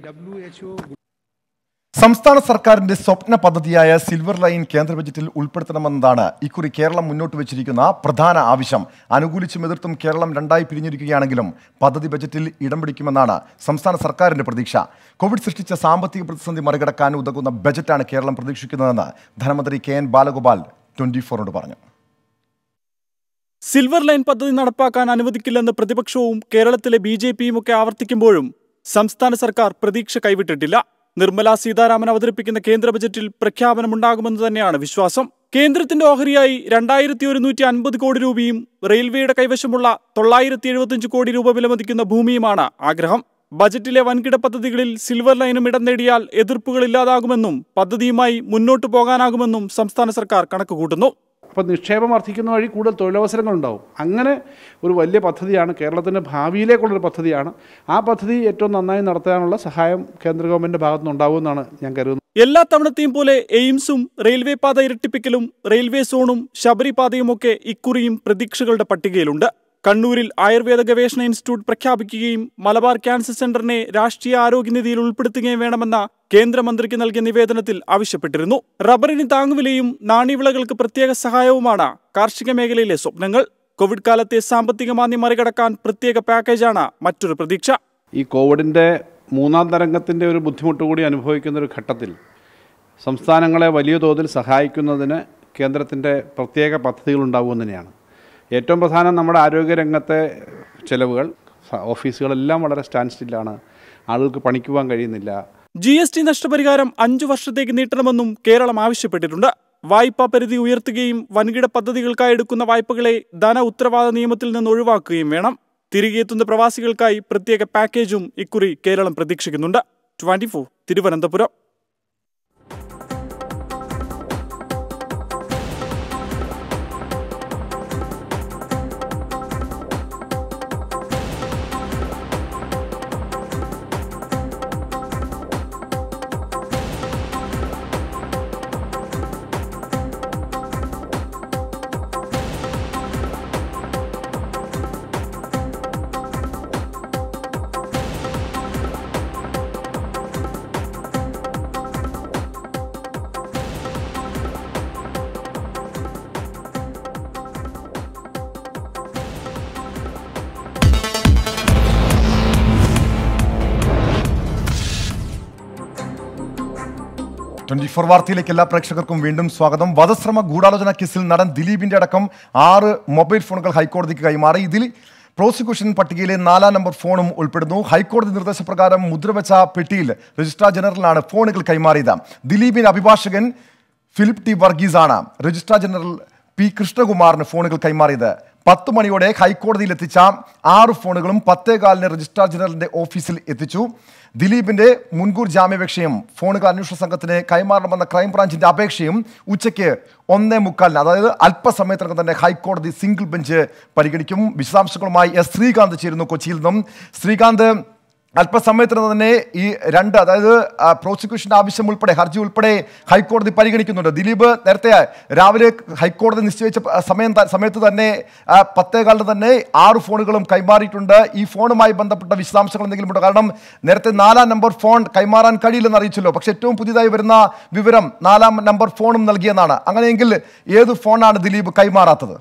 സംസ്ഥാന സർക്കാരിന്റെ സ്വപ്ന പദ്ധതിയായ സിൽവർ ലൈൻ കേന്ദ്ര ബജറ്റിൽ ഉൾപ്പെടുത്തണമെന്നതാണ് ഇക്കുറി കേരളം മുന്നോട്ട് വെച്ചിരിക്കുന്ന പ്രധാന ആവശ്യം അനുകൂലിച്ചും എതിർത്തും കേരളം രണ്ടായി പിരിഞ്ഞിരിക്കുകയാണെങ്കിലും പദ്ധതി ബജറ്റിൽ ഇടം പിടിക്കുമെന്നാണ് സംസ്ഥാന സർക്കാരിന്റെ പ്രതീക്ഷ കോവിഡ് സൃഷ്ടിച്ച സാമ്പത്തിക പ്രതിസന്ധി മറികടക്കാൻ ഉതകുന്ന ബജറ്റാണ് കേരളം പ്രതീക്ഷിക്കുന്നതെന്ന് ധനമന്ത്രി കെ എൻ ബാലഗോപാൽ ട്വന്റി ഫോറിനോട് പറഞ്ഞു സിൽവർ ലൈൻ പദ്ധതി നടപ്പാക്കാൻ അനുവദിക്കില്ലെന്ന് പ്രതിപക്ഷവും കേരളത്തിലെ ബി ജെ പിയും ഒക്കെ ആവർത്തിക്കുമ്പോഴും സംസ്ഥാന സർക്കാർ പ്രതീക്ഷ കൈവിട്ടിട്ടില്ല നിർമ്മല സീതാരാമൻ അവതരിപ്പിക്കുന്ന കേന്ദ്ര ബജറ്റിൽ പ്രഖ്യാപനമുണ്ടാകുമെന്ന് തന്നെയാണ് വിശ്വാസം കേന്ദ്രത്തിന്റെ ഓഹരിയായി രണ്ടായിരത്തി ഒരുന്നൂറ്റി അൻപത് കോടി രൂപയും റെയിൽവേയുടെ കൈവശമുള്ള തൊള്ളായിരത്തി എഴുപത്തിയഞ്ച് കോടി രൂപ വിലമതിക്കുന്ന ഭൂമിയുമാണ് ആഗ്രഹം ബജറ്റിലെ വൻകിട പദ്ധതികളിൽ സിൽവർ ലൈനും ഇടം നേടിയാൽ എതിർപ്പുകൾ ഇല്ലാതാകുമെന്നും പദ്ധതിയുമായി മുന്നോട്ടു പോകാനാകുമെന്നും സംസ്ഥാന സർക്കാർ കണക്കുകൂട്ടുന്നു അപ്പോൾ നിക്ഷേപം വർദ്ധിക്കുന്ന വഴി കൂടുതൽ തൊഴിലവസരങ്ങൾ ഉണ്ടാവും അങ്ങനെ ഒരു വലിയ പദ്ധതിയാണ് കേരളത്തിൻ്റെ ഭാവിയിലേക്കുള്ളൊരു പദ്ധതിയാണ് ആ പദ്ധതി ഏറ്റവും നന്നായി നടത്താനുള്ള സഹായം കേന്ദ്ര ഗവൺമെൻറ് ഭാഗത്തു നിന്നുണ്ടാവുമെന്നാണ് ഞാൻ കരുതുന്നത് എല്ലാ തവണത്തെയും പോലെ എയിംസും റെയിൽവേ പാത ഇരട്ടിപ്പിക്കലും റെയിൽവേ സോണും ശബരിപാതയുമൊക്കെ ഇക്കുറിയും പ്രതീക്ഷകളുടെ പട്ടികയിലുണ്ട് കണ്ണൂരിൽ ആയുർവേദ ഗവേഷണ ഇൻസ്റ്റിറ്റ്യൂട്ട് പ്രഖ്യാപിക്കുകയും മലബാർ ക്യാൻസർ സെന്ററിനെ രാഷ്ട്രീയ ആരോഗ്യനിധിയിൽ ഉൾപ്പെടുത്തുകയും വേണമെന്ന കേന്ദ്രമന്ത്രിക്ക് നൽകിയ നിവേദനത്തിൽ ആവശ്യപ്പെട്ടിരുന്നു റബ്ബറിന് താങ്ങുവിലയും നാണ്യവിളകൾക്ക് പ്രത്യേക സഹായവുമാണ് കാർഷിക മേഖലയിലെ സ്വപ്നങ്ങൾ കോവിഡ് കാലത്തെ സാമ്പത്തിക മാന്ദ്യം മറികടക്കാൻ പ്രത്യേക പാക്കേജാണ് മറ്റൊരു പ്രതീക്ഷ ഈ കോവിഡിൻ്റെ മൂന്നാം തരംഗത്തിൻ്റെ ഒരു ബുദ്ധിമുട്ട് കൂടി അനുഭവിക്കുന്ന ഒരു ഘട്ടത്തിൽ സംസ്ഥാനങ്ങളെ വലിയ തോതിൽ സഹായിക്കുന്നതിന് കേന്ദ്രത്തിൻ്റെ പ്രത്യേക പദ്ധതികൾ ഉണ്ടാവുമെന്ന് തന്നെയാണ് ഏറ്റവും പ്രധാനം നമ്മുടെ ആരോഗ്യരംഗത്തെ ചിലവുകൾ സ- ഓഫീസുകളെല്ലാം വളരെ സ്റ്റാൻഡ് സ്റ്റില്ലാണ് ആളുകൾക്ക് പണിക്ക് പോകാൻ കഴിയുന്നില്ല ജി എസ് ടി നഷ്ടപരിഹാരം അഞ്ചു വർഷത്തേക്ക് നീട്ടണമെന്നും കേരളം ആവശ്യപ്പെട്ടിട്ടുണ്ട് വായ്പാ പരിധി ഉയർത്തുകയും വൻകിട പദ്ധതികൾക്കായി എടുക്കുന്ന വായ്പകളെ ധന ഉത്തരവാദ നിയമത്തിൽ നിന്ന് ഒഴിവാക്കുകയും വേണം തിരികെ എത്തുന്ന പ്രവാസികൾക്കായി പ്രത്യേക പാക്കേജും ഇക്കുറി കേരളം പ്രതീക്ഷിക്കുന്നുണ്ട് ട്വന്റി തിരുവനന്തപുരം ട്വന്റി ഫോർ വാർത്തയിലേക്ക് എല്ലാ പ്രേക്ഷകർക്കും വീണ്ടും സ്വാഗതം വധശ്രമ ഗൂഢാലോചന കേസിൽ നടൻ ദിലീപിന്റെ അടക്കം ആറ് മൊബൈൽ ഫോണുകൾ ഹൈക്കോടതിക്ക് കൈമാറി ഇതിൽ പ്രോസിക്യൂഷൻ പട്ടികയിലെ നാലാം നമ്പർ ഫോണും ഉൾപ്പെടുന്നു ഹൈക്കോടതി നിർദ്ദേശപ്രകാരം മുദ്രവെച്ച പെട്ടിയിൽ രജിസ്ട്രാർ ജനറലാണ് ഫോണുകൾ കൈമാറിയത് ദിലീപിന്റെ അഭിഭാഷകൻ ഫിലിപ്പ് ടി വർഗീസാണ് രജിസ്ട്രാർ ജനറൽ പി കൃഷ്ണകുമാറിന് ഫോണുകൾ കൈമാറിയത് പത്ത് മണിയോടെ ഹൈക്കോടതിയിൽ എത്തിച്ച ആറ് ഫോണുകളും പത്തേകാലിന് രജിസ്ട്രാർ ജനറലിന്റെ ഓഫീസിൽ എത്തിച്ചു ദിലീപിന്റെ മുൻകൂർ ജാമ്യാപേക്ഷയും ഫോണുകൾ അന്വേഷണ സംഘത്തിന് കൈമാറണമെന്ന ക്രൈംബ്രാഞ്ചിന്റെ അപേക്ഷയും ഉച്ചയ്ക്ക് ഒന്നേ മുക്കാലിന് അതായത് അല്പസമയത്തിനകം തന്നെ ഹൈക്കോടതി സിംഗിൾ ബെഞ്ച് പരിഗണിക്കും വിശദാംശങ്ങളുമായി എസ് ശ്രീകാന്ത് ചേരുന്നു കൊച്ചിയിൽ നിന്നും ശ്രീകാന്ത് അല്പസമയത്തിന് തന്നെ ഈ രണ്ട് അതായത് ആ, പ്രോസിക്യൂഷന്റെ ആവശ്യം ഉൾപ്പെടെ ഹർജി ഉൾപ്പെടെ ഹൈക്കോടതി പരിഗണിക്കുന്നുണ്ട് ദിലീപ് നേരത്തെ രാവിലെ ഹൈക്കോടതി നിശ്ചയിച്ച പ- സമയം ത- സമയത്ത് തന്നെ ആ, പത്തേകാലിന് തന്നെ ആറ് ഫോണുകളും കൈമാറിയിട്ടുണ്ട് ഈ ഫോണുമായി ബന്ധപ്പെട്ട വിശദാംശങ്ങൾ എന്തെങ്കിലും ഉണ്ടോ കാരണം നേരത്തെ നാലാം നമ്പർ ഫോൺ കൈമാറാൻ കഴിയില്ലെന്ന് അറിയിച്ചല്ലോ പക്ഷേ ഏറ്റവും പുതിയതായി വരുന്ന വിവരം നാലാം നമ്പർ ഫോണും നൽകിയെന്നാണ് അങ്ങനെയെങ്കിൽ ഏത് ഫോണാണ് ദിലീപ് കൈമാറാത്തത്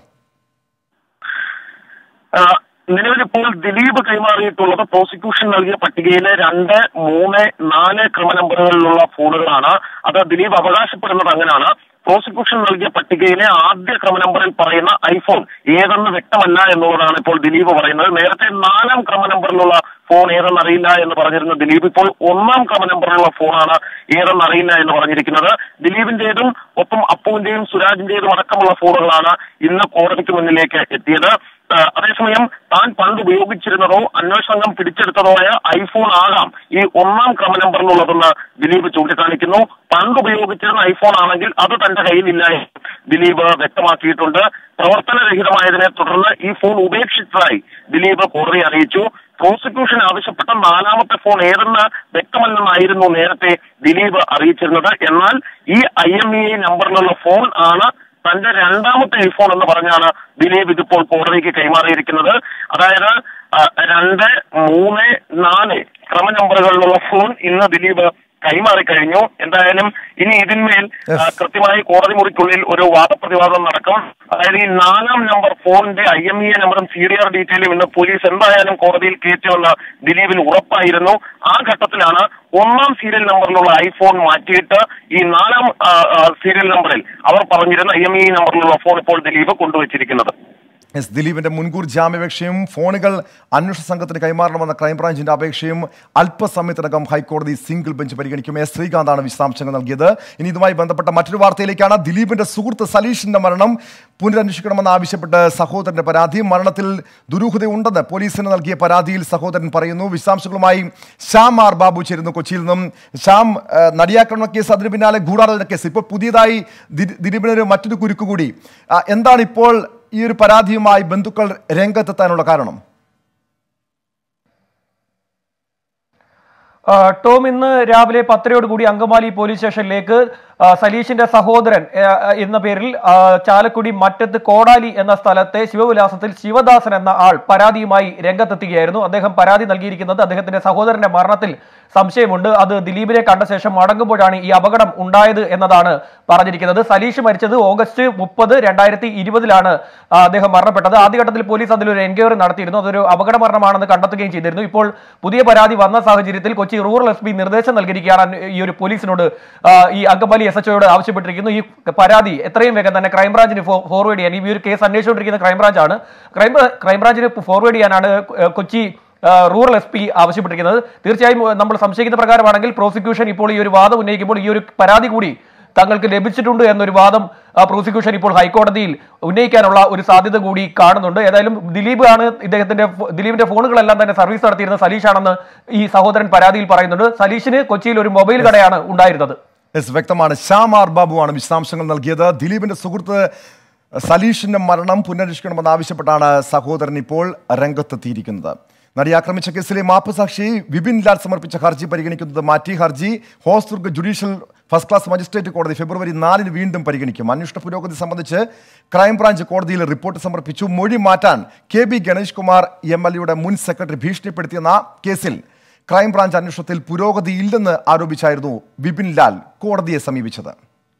ആ, നിലവിലിപ്പോൾ ദിലീപ് കൈമാറിയിട്ടുള്ളത് പ്രോസിക്യൂഷൻ നൽകിയ പട്ടികയിലെ രണ്ട് മൂന്ന് നാല് ക്രമനമ്പറുകളിലുള്ള ഫോണുകളാണ് അത് ദിലീപ് അവകാശപ്പെടുന്നത് അങ്ങനെയാണ് പ്രോസിക്യൂഷൻ നൽകിയ പട്ടികയിലെ ആദ്യ ക്രമനമ്പറിൽ പറയുന്ന ഐഫോൺ ഏതെന്ന് വ്യക്തമല്ല എന്നുള്ളതാണ് ഇപ്പോൾ ദിലീപ് പറയുന്നത് നേരത്തെ നാലാം ക്രമനമ്പറിലുള്ള ഫോൺ ഏതെന്ന് അറിയില്ല എന്ന് പറഞ്ഞിരുന്ന ദിലീപ് ഇപ്പോൾ ഒന്നാം ക്രമനമ്പറിലുള്ള ഫോണാണ് ഏതെന്ന് അറിയില്ല എന്ന് പറഞ്ഞിരിക്കുന്നത് ദിലീപിന്റേതും ഒപ്പം അപ്പുവിന്റെയും സുരാജിന്റേതും അടക്കമുള്ള ഫോണുകളാണ് ഇന്ന് കോടതിക്ക് മുന്നിലേക്ക് എത്തിയത് ആ, അതേസമയം താൻ പണ്ട് ഉപയോഗിച്ചിരുന്നതോ അന്വേഷണ സംഘം പിടിച്ചെടുത്തതോ ആയ ഐഫോൺ ആകാം ഈ ഒന്നാം ക്രമനമ്പറിലുള്ളതെന്ന് ദിലീപ് ചൂണ്ടിക്കാണിക്കുന്നു പണ്ട് ഉപയോഗിച്ചിരുന്ന ഐഫോൺ ആണെങ്കിൽ അത് തന്റെ കയ്യിലില്ല എന്ന് ദിലീപ് വ്യക്തമാക്കിയിട്ടുണ്ട് പ്രവർത്തനരഹിതമായതിനെ തുടർന്ന് ഈ ഫോൺ ഉപേക്ഷിച്ചതായി ദിലീപ് കോടതിയെ അറിയിച്ചു പ്രോസിക്യൂഷൻ ആവശ്യപ്പെട്ട നാലാമത്തെ ഫോൺ ഏതെന്ന് വ്യക്തമല്ലെന്നായിരുന്നു നേരത്തെ ദിലീപ് അറിയിച്ചിരുന്നത് എന്നാൽ ഈ ഐ എം ഇ നമ്പറിലുള്ള ഫോൺ ആണ് തന്റെ രണ്ടാമത്തെ ഐഫോൺ എന്ന് പറഞ്ഞാണ് ദിലീപ് ഇതിപ്പോൾ കോടതിക്ക് കൈമാറിയിരിക്കുന്നത് അതായത് ആ, രണ്ട് മൂന്ന് നാല് ക്രമ നമ്പറുകളിലുള്ള ഫോൺ ഇന്ന് ദിലീപ് കൈമാറി കഴിഞ്ഞു എന്തായാലും ഇനി ഇതിന്മേൽ ആ, കൃത്യമായി കോടതി മുറിക്കുള്ളിൽ ഒരു വാദപ്രതിവാദം നടക്കും അതായത് ഈ നാലാം നമ്പർ ഫോണിന്റെ ഐ എം ഇ നമ്പറും സി ഡി ആർ ഡീറ്റെയിലും ഇന്ന് പോലീസ് എന്തായാലും കോടതിയിൽ കയറ്റുമെന്ന് ദിലീപിന് ഉറപ്പായിരുന്നു ആ ഘട്ടത്തിലാണ് ഒന്നാം സീരിയൽ നമ്പറിലുള്ള ഐഫോൺ മാറ്റിയിട്ട് ഈ നാലാം ആ, ആ, സീരിയൽ നമ്പറിൽ അവർ പറഞ്ഞിരുന്ന ഐ എം ഇ നമ്പറിലുള്ള ഫോൺ ഇപ്പോൾ ദിലീപ് കൊണ്ടുവച്ചിരിക്കുന്നത് എസ് ദിലീപിന്റെ മുൻകൂർ ജാമ്യാപേക്ഷയും ഫോണുകൾ അന്വേഷണ സംഘത്തിന് കൈമാറണമെന്ന ക്രൈംബ്രാഞ്ചിന്റെ അപേക്ഷയും അല്പസമയത്തിനകം ഹൈക്കോടതി സിംഗിൾ ബെഞ്ച് പരിഗണിക്കും എസ് ശ്രീകാന്താണ് വിശദാംശങ്ങൾ നൽകിയത് ഇനി ഇതുമായി ബന്ധപ്പെട്ട മറ്റൊരു വാർത്തയിലേക്കാണ് ദിലീപിന്റെ സുഹൃത്ത് സലീഷിന്റെ മരണം പുനരന്വേഷിക്കണമെന്ന് ആവശ്യപ്പെട്ട് സഹോദരന്റെ പരാതി മരണത്തിൽ ദുരൂഹതയുണ്ടെന്ന് പോലീസിന് നൽകിയ പരാതിയിൽ സഹോദരൻ പറയുന്നു വിശദാംശങ്ങളുമായി ശ്യാം ആർ ബാബു ചേരുന്നു കൊച്ചിയിൽ നിന്നും ശ്യാം ആ, നടിയാക്രമണ കേസ് അതിന് പിന്നാലെ ഗൂഢാലോചന കേസ് ഇപ്പോൾ പുതിയതായി ദി- ദിലീപിനൊരു മറ്റൊരു കുരുക്ക് കൂടി ആ, എന്താണ് ഇപ്പോൾ ഈ ഒരു പരാതിയുമായി ബന്ധുക്കൾ രംഗത്തെത്താനുള്ള കാരണം ആ, ടോം ഇന്ന് രാവിലെ പത്തരയോടുകൂടി അങ്കമാലി പോലീസ് സ്റ്റേഷനിലേക്ക് ആ, സലീഷിന്റെ സഹോദരൻ ആ, എന്ന പേരിൽ ആ, ചാലക്കുടി മറ്റത്ത് കോടാലി എന്ന സ്ഥലത്തെ ശിവവിലാസത്തിൽ ശിവദാസൻ എന്ന ആൾ പരാതിയുമായി രംഗത്തെത്തുകയായിരുന്നു അദ്ദേഹം പരാതി നൽകിയിരിക്കുന്നത് അദ്ദേഹത്തിന്റെ സഹോദരന്റെ മരണത്തിൽ സംശയമുണ്ട് അത് ദിലീപിനെ കണ്ട ശേഷം മടങ്ങുമ്പോഴാണ് ഈ അപകടം ഉണ്ടായത് എന്നതാണ് പറഞ്ഞിരിക്കുന്നത് സലീഷ് മരിച്ചത് ഓഗസ്റ്റ് മുപ്പത് രണ്ടായിരത്തി ഇരുപതിലാണ് അദ്ദേഹം മരണപ്പെട്ടത് ആദ്യഘട്ടത്തിൽ പോലീസ് അതിലൊരു എൻക്വയറി നടത്തിയിരുന്നു അതൊരു അപകട മരണമാണെന്ന് കണ്ടെത്തുകയും ചെയ്തിരുന്നു ഇപ്പോൾ പുതിയ പരാതി വന്ന സാഹചര്യത്തിൽ കൊച്ചി റൂറൽ എസ് പി നിർദ്ദേശം നൽകിയിരിക്കുകയാണ് അന്വ- ഈ ഒരു പോലീസിനോട് ആ, ഈ അങ്കമാലി എസ് എച്ച്ഒയോട് ആവശ്യപ്പെട്ടിരിക്കുന്നു ഈ പരാതി എത്രയും വേഗം തന്നെ ക്രൈംബ്രാഞ്ചിന് ഫോർവേഡ് ചെയ്യാൻ ഈ ഒരു കേസ് അന്വേഷിച്ചുകൊണ്ടിരിക്കുന്ന ക്രൈംബ്രാഞ്ചാണ് ക്രൈം ക്രൈംബ്രാഞ്ചിന് ഫോർവേഡ് ചെയ്യാനാണ് ഏഹ്, കൊച്ചി ആ, റൂറൽ എസ് പി ആവശ്യപ്പെട്ടിരിക്കുന്നത് തീർച്ചയായും ഏഹ്, നമ്മൾ സംശയിക്കുന്ന പ്രകാരമാണെങ്കിൽ പ്രോസിക്യൂഷൻ ഇപ്പോൾ ഈ ഒരു വാദം ഉന്നയിക്കുമ്പോൾ ഈ ഒരു പരാതി കൂടി തങ്ങൾക്ക് ലഭിച്ചിട്ടുണ്ട് എന്നൊരു വാദം ആ, പ്രോസിക്യൂഷൻ ഇപ്പോൾ ഹൈക്കോടതിയിൽ ഉന്നയിക്കാനുള്ള ഒരു സാധ്യത കൂടി കാണുന്നുണ്ട് ഏതായാലും ദിലീപ് ആണ് ഇദ്ദേഹത്തിന്റെ ഫോ- ദിലീപിന്റെ ഫോണുകളെല്ലാം തന്നെ സർവീസ് നടത്തിയിരുന്ന സലീഷാണെന്ന് ഈ സഹോദരൻ പരാതിയിൽ പറയുന്നുണ്ട് സലീഷിന് കൊച്ചിയിൽ ഒരു മൊബൈൽ കടയാണ് ഉണ്ടായിരുന്നത് എസ് വ്യക്തമാണ് ശ്യാം ആർ ബാബുവാണ് വിശദാംശങ്ങൾ നൽകിയത് ദിലീപിന്റെ സുഹൃത്ത് സലീഷിന്റെ മരണം പുനരന്വേഷിക്കണമെന്ന് ആവശ്യപ്പെട്ടാണ് സഹോദരൻ ഇപ്പോൾ രംഗത്തെത്തിയിരിക്കുന്നത് നടി ആക്രമിച്ച കേസിലെ മാപ്പുസാക്ഷി വിപിൻ ലാൽ സമർപ്പിച്ച ഹർജി പരിഗണിക്കുന്നത് മാറ്റി ഹർജി Hosdurg judicial first class magistrate കോടതി ഫെബ്രുവരി നാലിന് വീണ്ടും പരിഗണിക്കും അന്വേഷണ പുരോഗതി സംബന്ധിച്ച് ക്രൈംബ്രാഞ്ച് കോടതിയിൽ റിപ്പോർട്ട് സമർപ്പിച്ചു മൊഴി മാറ്റാൻ K B Ganesh Kumar M L എയുടെ മുൻ സെക്രട്ടറി ഭീഷണിപ്പെടുത്തിയെന്ന കേസിൽ ക്രൈംബ്രാഞ്ച് അന്വേഷണത്തിൽ പുരോഗതിയില്ലെന്ന് ആരോപിച്ചായിരുന്നു വിപിൻ ലാൽ കോടതിയെ സമീപിച്ചത്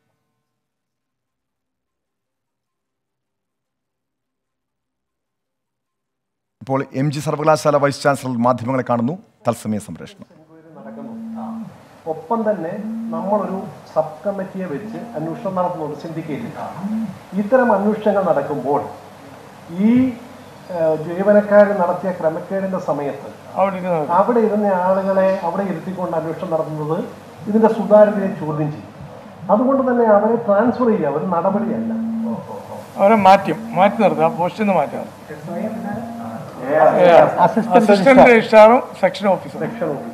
ഇപ്പോൾ എം ജി സർവകലാശാല വൈസ് ചാൻസലർ മാധ്യമങ്ങളെ കാണുന്നു തത്സമയ സംപ്രേഷണം ഒപ്പം തന്നെ നമ്മളൊരു സബ് കമ്മിറ്റിയെ വെച്ച് അന്വേഷണം നടത്തുന്നുണ്ട് സിൻഡിക്കേറ്റിൽ ഇത്തരം അന്വേഷണങ്ങൾ നടക്കുമ്പോൾ ഈ ഏഹ്, ജീവനക്കാർ നടത്തിയ ക്രമക്കേടിന്റെ സമയത്ത് അവിടെ ഇരുന്ന ആളുകളെ അവിടെ ഇരുത്തിക്കൊണ്ട് അന്വേഷണം നടത്തുന്നത് ഇതിന്റെ സുതാര്യതയെ ചോദ്യം ചെയ്യും അതുകൊണ്ട് തന്നെ അവരെ ട്രാൻസ്ഫർ ചെയ്യുക ഒരു നടപടിയല്ല അവരെ മാറ്റും മാറ്റി നിർത്തുക ആ പോസ്റ്റിൽ നിന്ന് മാറ്റാം Assistant അസിസ്റ്റന്റ് registrar. രജിസ്ട്രാറും സെക്ഷൻ ഓഫീസറും സെക്ഷൻ ഓഫീസർ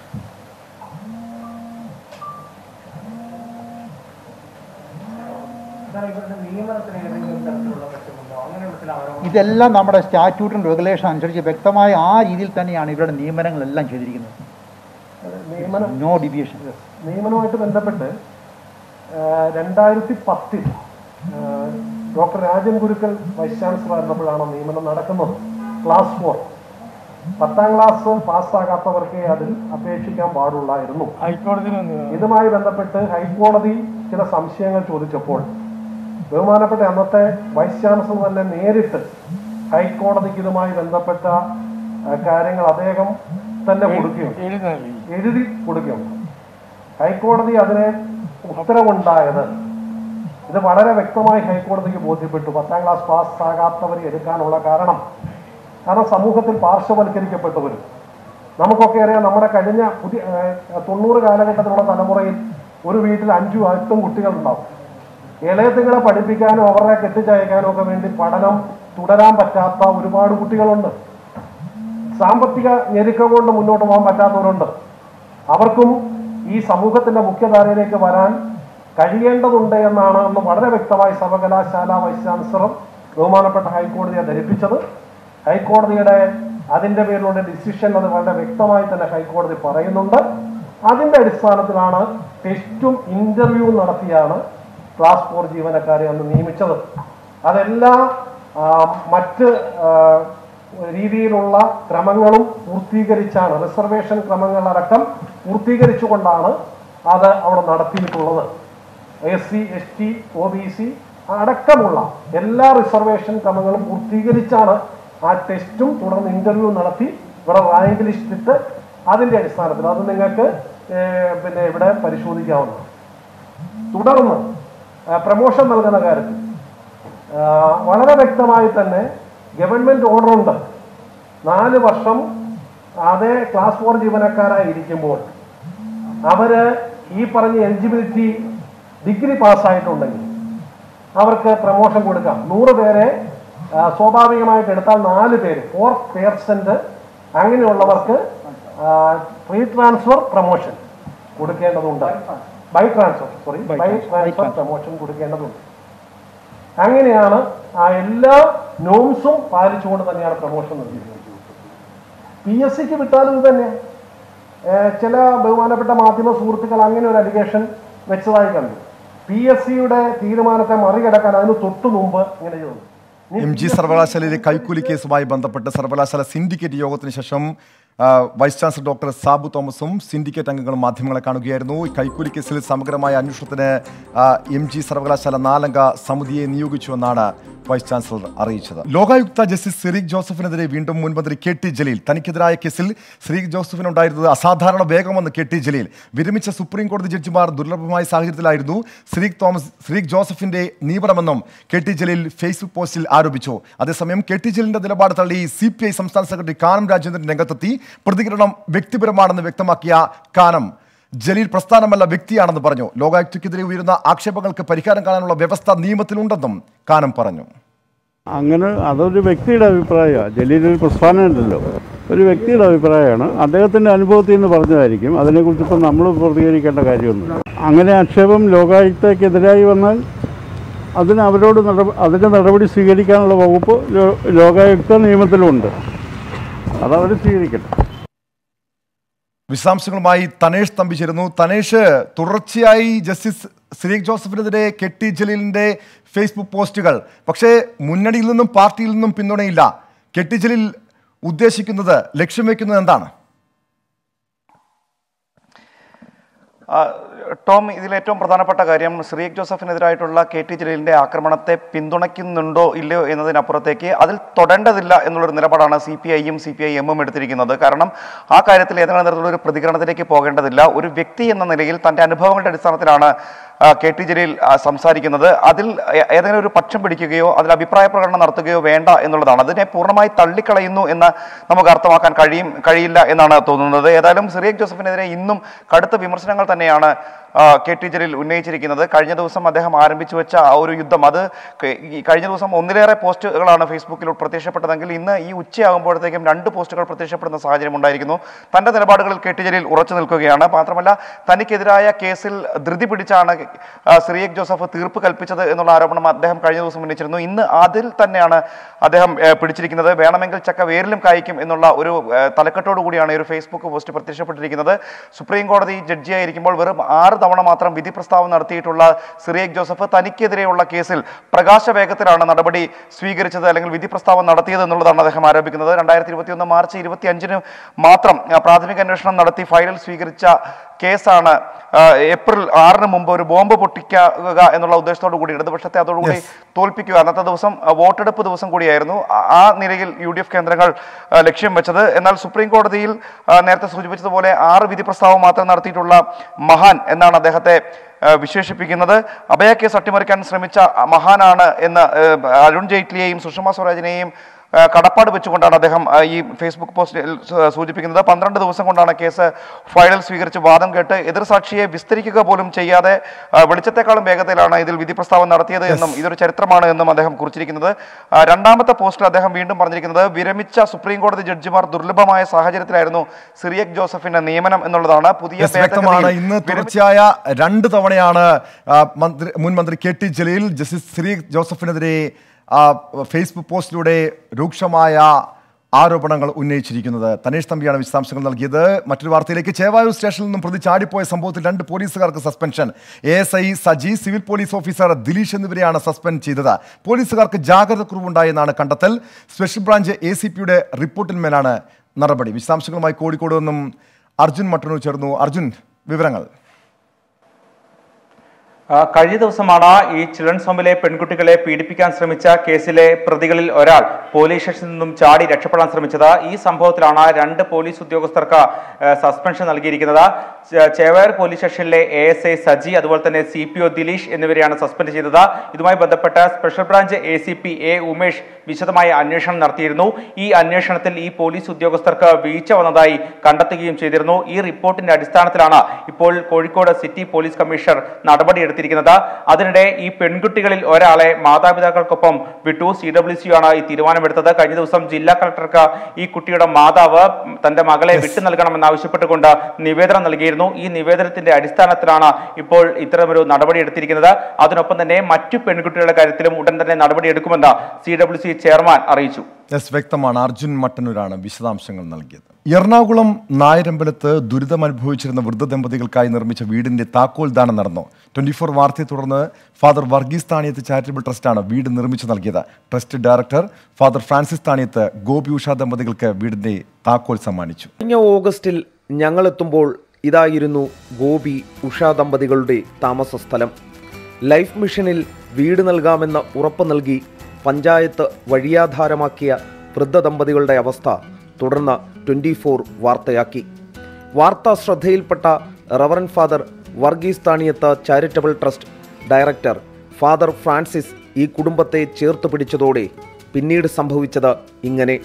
ഇതെല്ലാം നമ്മുടെ സ്റ്റാറ്റ്യൂട്ടും റെഗുലേഷൻ അനുസരിച്ച് വ്യക്തമായ ആ രീതിയിൽ തന്നെയാണ് ഇവരുടെ നിയമനങ്ങളെല്ലാം ചെയ്തിരിക്കുന്നത് നിയമനം നോ ഡിവിയേഷൻ നിയമനവുമായിട്ട് ബന്ധപ്പെട്ട് രണ്ടായിരത്തി പത്തിൽ doctor Rajan Gurukkal vice chancellor ആയിരുന്നപ്പോഴാണ് നിയമനം നടക്കുന്നത് ക്ലാസ് ഫോർ പത്താം ക്ലാസ് പാസ്സാകാത്തവർക്കേ അതിൽ അപേക്ഷിക്കാൻ പാടുള്ളായിരുന്നു ഹൈക്കോടതിയിൽ ഇതുമായി ബന്ധപ്പെട്ട് ഹൈക്കോടതി ചില സംശയങ്ങൾ ചോദിച്ചപ്പോൾ ബഹുമാനപ്പെട്ട അന്നത്തെ വൈസ് ചാൻസലർ തന്നെ നേരിട്ട് ഹൈക്കോടതിക്ക് ഇതുമായി ബന്ധപ്പെട്ട ആ, കാര്യങ്ങൾ അദ്ദേഹം തന്നെ കൊടുക്കുകയുണ്ട് എഴുതി നൽകി എഴുതി കൊടുക്കുകയുണ്ട് ഹൈക്കോടതി അതിന് ഉത്തരവുണ്ടായത് ഇത് വളരെ വ്യക്തമായി ഹൈക്കോടതിക്ക് ബോധ്യപ്പെട്ടു പത്താം ക്ലാസ് പാസ് ആകാത്തവരെ എടുക്കാനുള്ള കാരണം കാരണം സമൂഹത്തിൽ പാർശ്വവൽക്കരിക്കപ്പെട്ടവരും നമുക്കൊക്കെ അറിയാം നമ്മുടെ കഴിഞ്ഞ പുതിയ ഏഹ്, തൊണ്ണൂറ് കാലഘട്ടത്തിലുള്ള തലമുറയിൽ ഒരു വീട്ടിൽ അഞ്ചും എട്ടും കുട്ടികളുണ്ടാവും ഇളയത്തുങ്ങളെ പഠിപ്പിക്കാനോ അവരെ കെട്ടിച്ചയക്കാനോ ഒക്കെ വേണ്ടി പഠനം തുടരാൻ പറ്റാത്ത ഒരുപാട് കുട്ടികളുണ്ട് സാമ്പത്തിക ഞെരുക്കം കൊണ്ട് മുന്നോട്ട് പോകാൻ പറ്റാത്തവരുണ്ട് അവർക്കും ഈ സമൂഹത്തിന്റെ മുഖ്യധാരയിലേക്ക് വരാൻ കഴിയേണ്ടതുണ്ട് എന്നാണ് അന്ന് വളരെ വ്യക്തമായി സർവകലാശാല വൈസ് ചാൻസലർ ബഹുമാനപ്പെട്ട ഹൈക്കോടതിയെ ധരിപ്പിച്ചത് ഹൈക്കോടതിയുടെ അതിന്റെ പേരിലുള്ള ഡിസിഷൻ അത് വളരെ വ്യക്തമായി തന്നെ ഹൈക്കോടതി പറയുന്നുണ്ട് അതിന്റെ അടിസ്ഥാനത്തിലാണ് ടെസ്റ്റും ഇന്റർവ്യൂ നടത്തിയാണ് ക്ലാസ് ഫോർ ജീവനക്കാരെ അന്ന് നിയമിച്ചത് അതെല്ലാ ആ, മറ്റ് ആ, രീതിയിലുള്ള ക്രമങ്ങളും പൂർത്തീകരിച്ചാണ് റിസർവേഷൻ ക്രമങ്ങളടക്കം പൂർത്തീകരിച്ചുകൊണ്ടാണ് അത് അവിടെ നടത്തിയിട്ടുള്ളത് S C S T O B C അടക്കമുള്ള എല്ലാ റിസർവേഷൻ ക്രമങ്ങളും പൂർത്തീകരിച്ചാണ് ആ ടെസ്റ്റും തുടർന്ന് ഇന്റർവ്യൂ നടത്തി ഇവിടെ റാങ്ക് ലിസ്റ്റ് ഇട്ട് അതിന്റെ അടിസ്ഥാനത്തിൽ അത് നിങ്ങൾക്ക് ഏർ, പിന്നെ ഇവിടെ പരിശോധിക്കാവുന്നതാണ് തുടർന്ന് പ്രമോഷൻ നൽകുന്ന കാര്യത്തിൽ ആ, വളരെ വ്യക്തമായി തന്നെ ഗവൺമെന്റ് ഓർഡർ ഉണ്ട് നാല് വർഷം അതേ ക്ലാസ് ഫോർ ജീവനക്കാരായി ഇരിക്കുമ്പോൾ അവര് ഈ പറഞ്ഞ എലിജിബിലിറ്റി ഡിഗ്രി പാസ്സായിട്ടുണ്ടെങ്കിൽ അവർക്ക് പ്രമോഷൻ കൊടുക്കാം നൂറ് പേരെ ആ, സ്വാഭാവികമായിട്ട് എടുത്താൽ നാല് പേര് ഫോർ പേഴ്സെന്റ് അങ്ങനെയുള്ളവർക്ക് ഫ്രീ ട്രാൻസ്ഫർ പ്രമോഷൻ കൊടുക്കേണ്ടതുണ്ട് by transfer sorry by transfer promotion കൊടുക്കേണ്ടതുണ്ട് അങ്ങനെയാണ് ആ എല്ലാ നോംസും പാലിച്ചുകൊണ്ട് തന്നെയാണ് പ്രമോഷൻ നൽകിയിരുന്നത് പി എസ് സിക്ക് വിട്ടാലും ഇത് തന്നെ ഏഹ് ചില ബഹുമാനപ്പെട്ട മാധ്യമ സുഹൃത്തുക്കൾ അങ്ങനെ ഒരു അലിഗേഷൻ വെച്ചതായി കണ്ടു പി എസ് സിയുടെ തീരുമാനത്തെ മറികടക്കാൻ അതിന് തൊട്ടു മുമ്പ് ഇങ്ങനെ ചെയ്തു എം ജി സർവകലാശാലയിലെ കൈക്കൂലി കേസുമായി ബന്ധപ്പെട്ട് സർവകലാശാല സിൻഡിക്കേറ്റ് യോഗത്തിന് ശേഷം ആ, വൈസ് ചാൻസലർ ഡോക്ടർ സാബു തോമസും സിൻഡിക്കേറ്റ് അംഗങ്ങളും മാധ്യമങ്ങളെ കാണുകയായിരുന്നു ഈ കൈക്കൂലി കേസിൽ സമഗ്രമായ അന്വേഷണത്തിന് ആ, എം ജി സർവകലാശാല നാലംഗ സമിതിയെ നിയോഗിച്ചുവെന്നാണ് വൈസ് ചാൻസലർ അറിയിച്ചത് ലോകായുക്ത ജസ്റ്റിസ് സിറിക് ജോസഫിനെതിരെ വീണ്ടും മുൻമന്ത്രി കെ ടി ജലീൽ തനിക്കെതിരായ കേസിൽ സിറിക് ജോസഫിനുണ്ടായിരുന്നത് അസാധാരണ വേഗമെന്ന് കെ ടി ജലീൽ വിരമിച്ച സുപ്രീം കോടതി ജഡ്ജിമാർ ദുർലഭമായ സാഹചര്യത്തിലായിരുന്നു സിറിക് തോമസ് സിറിക് ജോസഫിന്റെ നിയമനമെന്നും കെ ടി ജലീൽ ഫേസ്ബുക്ക് പോസ്റ്റിൽ ആരോപിച്ചു അതേസമയം കെ ടി ജലീലിന്റെ നിലപാട് തള്ളി സി പി ഐ സംസ്ഥാന സെക്രട്ടറി കാനം രാജേന്ദ്രൻ രംഗത്തെത്തി പ്രതികരണം വ്യക്തിപരമാണെന്ന് വ്യക്തമാക്കിയ കാനം ജലീൽ പ്രസ്ഥാനമല്ല വ്യക്തിയാണെന്ന് പറഞ്ഞു ലോകായുക്തയ്ക്കെതിരെ ഉയരുന്ന ആക്ഷേപങ്ങൾക്ക് പരിഹാരം കാണാനുള്ള വ്യവസ്ഥ നിയമത്തിലുണ്ടെന്നും കാനം പറഞ്ഞു അങ്ങനെ അതൊരു വ്യക്തിയുടെ അഭിപ്രായമാണ് ജലീൽ ഒരു പ്രസ്ഥാനമല്ലല്ലോ ഒരു വ്യക്തിയുടെ അഭിപ്രായമാണ് അദ്ദേഹത്തിൻ്റെ അനുഭവത്തിൽ നിന്ന് പറഞ്ഞതായിരിക്കും അതിനെക്കുറിച്ച് ഇപ്പം നമ്മൾ പ്രതികരിക്കേണ്ട കാര്യമൊന്നുമില്ല അങ്ങനെ ആക്ഷേപം ലോകായുക്തയ്ക്കെതിരായി വന്നാൽ അതിന് അവരോട് നട അതിൻ്റെ നടപടി സ്വീകരിക്കാനുള്ള വകുപ്പ് ലോ- ലോകായുക്ത നിയമത്തിലുണ്ട് അതവർ സ്വീകരിക്കട്ടെ വിശദാംശങ്ങളുമായി തനേഷ് തമ്പി ചേരുന്നു തനേഷ് തുടർച്ചയായി ജസ്റ്റിസ് സിരീഖ് ജോസഫിനെതിരെ കെ ടി ജലീലിന്റെ ഫേസ്ബുക്ക് പോസ്റ്റുകൾ പക്ഷേ മുന്നണിയിൽ നിന്നും പാർട്ടിയിൽ നിന്നും പിന്തുണയില്ല കെ ടി ജലീൽ ഉദ്ദേശിക്കുന്നത് ലക്ഷ്യം വെക്കുന്നത് എന്താണ് ആ, ടോം ഇതിൽ ഏറ്റവും പ്രധാനപ്പെട്ട കാര്യം ശ്രീക് ജോസഫിനെതിരായിട്ടുള്ള കെ ടി ജലീലിന്റെ ആക്രമണത്തെ പിന്തുണയ്ക്കുന്നുണ്ടോ ഇല്ലയോ എന്നതിനപ്പുറത്തേക്ക് അതിൽ തൊടേണ്ടതില്ല എന്നുള്ളൊരു നിലപാടാണ് സി പി ഐയും സി പി ഐ എമ്മും എടുത്തിരിക്കുന്നത് കാരണം ആ കാര്യത്തിൽ ഏതെങ്കിലും തരത്തിലുള്ള ഒരു പ്രതികരണത്തിലേക്ക് പോകേണ്ടതില്ല ഒരു വ്യക്തി എന്ന നിലയിൽ തന്റെ അനുഭവങ്ങളുടെ അടിസ്ഥാനത്തിലാണ് ആ, കെ ടി ജലീൽ ആ, സംസാരിക്കുന്നത് അതിൽ ഏ- ഏതെങ്കിലും ഒരു പക്ഷം പിടിക്കുകയോ അതിൽ അഭിപ്രായ പ്രകടനം നടത്തുകയോ വേണ്ട എന്നുള്ളതാണ് അതിനെ പൂർണ്ണമായി തള്ളിക്കളയുന്നു എന്ന് നമുക്ക് അർത്ഥമാക്കാൻ കഴിയും കഴിയില്ല എന്നാണ് തോന്നുന്നത് ഏതായാലും സിറിയക് ജോസഫിനെതിരെ ഇന്നും കടുത്ത വിമർശനങ്ങൾ തന്നെയാണ് ആ, കെ ടി ജലീൽ ഉന്നയിച്ചിരിക്കുന്നത് കഴിഞ്ഞ ദിവസം അദ്ദേഹം ആരംഭിച്ചു വെച്ച ആ ഒരു യുദ്ധം അത് ക- ഈ കഴിഞ്ഞ ദിവസം ഒന്നിലേറെ പോസ്റ്റുകളാണ് ഫേസ്ബുക്കിൽ പ്രത്യക്ഷപ്പെട്ടതെങ്കിൽ ഇന്ന് ഈ ഉച്ചയാകുമ്പോഴത്തേക്കും രണ്ട് പോസ്റ്റുകൾ പ്രത്യക്ഷപ്പെടുന്ന സാഹചര്യം ഉണ്ടായിരിക്കുന്നു തന്റെ നിലപാടുകളിൽ കെ ടി ജലീൽ ഉറച്ചു നിൽക്കുകയാണ് മാത്രമല്ല തനിക്കെതിരായ കേസിൽ ധൃതി പിടിച്ചാണ് ആ, സിറിയക് ജോസഫ് തീർപ്പ് കൽപ്പിച്ചത് എന്നുള്ള ആരോപണം അദ്ദേഹം കഴിഞ്ഞ ദിവസം ഉന്നയിച്ചിരുന്നു ഇന്ന് അതിൽ തന്നെയാണ് അദ്ദേഹം ഏ, പിടിച്ചിരിക്കുന്നത് വേണമെങ്കിൽ ചക്ക വേരിലും കായ്ക്കും എന്നുള്ള ഒരു ഏ, തലക്കെട്ടോടു കൂടിയാണ് ഈ ഒരു ഫേസ്ബുക്ക് പോസ്റ്റ് പ്രത്യക്ഷപ്പെട്ടിരിക്കുന്നത് സുപ്രീം കോടതി ജഡ്ജിയായിരിക്കുമ്പോൾ വെറും ആറ് തവണ മാത്രം വിധി പ്രസ്താവം നടത്തിയിട്ടുള്ള സിറിയക് ജോസഫ് തനിക്കെതിരെയുള്ള കേസിൽ പ്രകാശ വേഗത്തിലാണ് നടപടി സ്വീകരിച്ചത് അല്ലെങ്കിൽ വിധി പ്രസ്താവം നടത്തിയത് എന്നുള്ളതാണ് അദ്ദേഹം ആരോപിക്കുന്നത് രണ്ടായിരത്തി ഇരുപത്തിയൊന്ന് മാർച്ച് ഇരുപത്തി അഞ്ചിന് മാത്രം ആ, പ്രാഥമിക അന്വേഷണം നടത്തി ഫയലിൽ സ്വീകരിച്ച കേസാണ് ആ, ഏപ്രിൽ ആറിന് മുമ്പ് ഒരു ബോംബ് പൊട്ടിക്കുക എന്നുള്ള ഉദ്ദേശത്തോടു കൂടി ഇടതുപക്ഷത്തെ അതോടുകൂടി തോൽപ്പിക്കുക അന്നത്തെ ദിവസം ആ, വോട്ടെടുപ്പ് ദിവസം കൂടിയായിരുന്നു ആ- ആ നിലയിൽ യു ഡി എഫ് കേന്ദ്രങ്ങൾ ആ, ലക്ഷ്യം വെച്ചത് എന്നാൽ സുപ്രീം കോടതിയിൽ ആ, നേരത്തെ സൂചിപ്പിച്ചതുപോലെ ആറ് വിധി പ്രസ്താവം മാത്രം നടത്തിയിട്ടുള്ള മഹാൻ എന്നാണ് അദ്ദേഹത്തെ ആ, വിശേഷിപ്പിക്കുന്നത് അഭയ കേസ് അട്ടിമറിക്കാൻ ശ്രമിച്ച മഹാനാണ് എന്ന് ആ, അരുൺ ജെയ്റ്റ്ലിയെയും സുഷമ സ്വരാജിനെയും ആ, കടപ്പാട് വെച്ചുകൊണ്ടാണ് അദ്ദേഹം ആ, ഈ ഫേസ്ബുക്ക് പോസ്റ്റിൽ സ- സൂചിപ്പിക്കുന്നത് പന്ത്രണ്ട് ദിവസം കൊണ്ടാണ് കേസ് ഫയലിൽ സ്വീകരിച്ച് വാദം കേട്ട് എതിർസാക്ഷിയെ വിസ്തരിക്കുക പോലും ചെയ്യാതെ ആ, വെളിച്ചത്തെക്കാളും വേഗത്തിലാണ് ഇതിൽ വിധി പ്രസ്താവം നടത്തിയത് എന്നും ഇതൊരു ചരിത്രമാണ് എന്നും അദ്ദേഹം കുറിച്ചിരിക്കുന്നത് ആ, രണ്ടാമത്തെ പോസ്റ്റിൽ അദ്ദേഹം വീണ്ടും പറഞ്ഞിരിക്കുന്നത് വിരമിച്ച സുപ്രീം കോടതി ജഡ്ജിമാർ ദുർലഭമായ സാഹചര്യത്തിലായിരുന്നു സിറിയക് ജോസഫിന്റെ നിയമനം എന്നുള്ളതാണ് പുതിയ Yes, വ്യക്തമാണ് ഭേദഗതിയിൽ ഇന്ന് തുടർച്ചയായ രണ്ട് തവണയാണ് ആ, മന്ത്രി മുൻ മന്ത്രി K T Jaleel justice Shri ജോസഫിനെതിരെ ആ, ഫേസ്ബുക്ക് പോസ്റ്റിലൂടെ രൂക്ഷമായ ആരോപണങ്ങൾ ഉന്നയിച്ചിരിക്കുന്നത് തനേഷ് തമ്പിയാണ് വിശദാംശങ്ങൾ നൽകിയത് മറ്റൊരു വാർത്തയിലേക്ക് ചേവായൂർ സ്റ്റേഷനിൽ നിന്നും പ്രതി ചാടിപ്പോയ സംഭവത്തിൽ രണ്ട് പോലീസുകാർക്ക് suspension A S I Saji civil police officer Dileesh എന്നിവരെയാണ് സസ്പെൻഡ് ചെയ്തത് പോലീസുകാർക്ക് ജാഗ്രത കുറവുണ്ടായെന്നാണ് കണ്ടെത്തൽ സ്പെഷ്യൽ ബ്രാഞ്ച് എ സി പിയുടെ റിപ്പോർട്ടിന്മേലാണ് നടപടി വിശദാംശങ്ങളുമായി കോഴിക്കോട് നിന്നും അർജുൻ മട്ടന്നൂർ ചേർന്നു അർജുൻ വിവരങ്ങൾ ആ, കഴിഞ്ഞ ദിവസമാണ് ഈ ചിൽഡ്രൻസ് ഹോമിലെ പെൺകുട്ടികളെ പീഡിപ്പിക്കാൻ ശ്രമിച്ച കേസിലെ പ്രതികളിൽ ഒരാൾ പോലീസ് സ്റ്റേഷനിൽ നിന്നും ചാടി രക്ഷപ്പെടാൻ ശ്രമിച്ചത് ഈ സംഭവത്തിലാണ് രണ്ട് പോലീസ് ഉദ്യോഗസ്ഥർക്ക് ആ, സസ്പെൻഷൻ നൽകിയിരിക്കുന്നത് ചേ- ചേവയർ പോലീസ് സ്റ്റേഷനിലെ എ എസ് ഐ സജി അതുപോലെ തന്നെ സി പി ഒ ദിലീഷ് എന്നിവരെയാണ് സസ്പെൻഡ് ചെയ്തത് ഇതുമായി ബന്ധപ്പെട്ട special branch A C P A Umesh വിശദമായ അന്വേഷണം നടത്തിയിരുന്നു ഈ അന്വേഷണത്തിൽ ഈ പോലീസ് ഉദ്യോഗസ്ഥർക്ക് വീഴ്ച വന്നതായി കണ്ടെത്തുകയും ചെയ്തിരുന്നു ഈ റിപ്പോർട്ടിന്റെ അടിസ്ഥാനത്തിലാണ് ഇപ്പോൾ കോഴിക്കോട് സിറ്റി പോലീസ് കമ്മീഷണർ നടപടിയെടുത്തിരിക്കുന്നത് അതിനിടെ ഈ പെൺകുട്ടികളിൽ ഒരാളെ മാതാപിതാക്കൾക്കൊപ്പം വിട്ടു സി ഡബ്ല്യു സി ആണ് ഈ തീരുമാനമെടുത്തത് കഴിഞ്ഞ ദിവസം ജില്ലാ കളക്ടർക്ക് ഈ കുട്ടിയുടെ മാതാവ് തന്റെ മകളെ വിട്ടു നൽകണമെന്ന് ആവശ്യപ്പെട്ടുകൊണ്ട് നിവേദനം നൽകിയിരുന്നു ഈ നിവേദനത്തിന്റെ അടിസ്ഥാനത്തിലാണ് ഇപ്പോൾ ഇത്തരമൊരു നടപടി എടുത്തിരിക്കുന്നത് അതിനൊപ്പം തന്നെ മറ്റു പെൺകുട്ടികളുടെ കാര്യത്തിലും ഉടൻ തന്നെ നടപടിയെടുക്കുമെന്ന് സി ഡബ്ല്യു സി ചെയർമാൻ അറിയിച്ചു യെസ് വ്യക്തമാണ് അർജുൻ മട്ടന്നൂരാണ് വിശദാംശങ്ങൾ നൽകിയത് എറണാകുളം നായരമ്പലത്ത് ദുരിതം അനുഭവിച്ചിരുന്ന വൃദ്ധ ദമ്പതികൾക്കായി നിർമ്മിച്ച വീടിന്റെ താക്കോൽ ദാനം നടന്നു ട്വന്റി ഫോർ വാർത്തയെ തുടർന്ന് ഫാദർ വർഗീസ് താണിയത്ത് ചാരിറ്റബിൾ ട്രസ്റ്റാണ് വീട് നിർമ്മിച്ചു നൽകിയത് trust director father Francis Thaniyath Gopi Usha ദമ്പതികൾക്ക് വീടിന്റെ താക്കോൽ സമ്മാനിച്ചു കഴിഞ്ഞ ഓഗസ്റ്റിൽ ഞങ്ങളെത്തുമ്പോൾ ഇതായിരുന്നു ഗോപി ഉഷ ദമ്പതികളുടെ താമസ സ്ഥലം ലൈഫ് മിഷനിൽ വീട് നൽകാമെന്ന ഉറപ്പ് നൽകി പഞ്ചായത്ത് വഴിയാധാരമാക്കിയ വൃദ്ധ ദമ്പതികളുടെ അവസ്ഥ തുടർന്ന് ട്വൻ്റി ഫോർ വാർത്തയാക്കി വാർത്ത ശ്രദ്ധയിൽപ്പെട്ട reverend father Varghese Thaniyath charitable trust director father Francis ഈ കുടുംബത്തെ ചേർത്ത് പിടിച്ചതോടെ പിന്നീട് സംഭവിച്ചത് ഇങ്ങനെ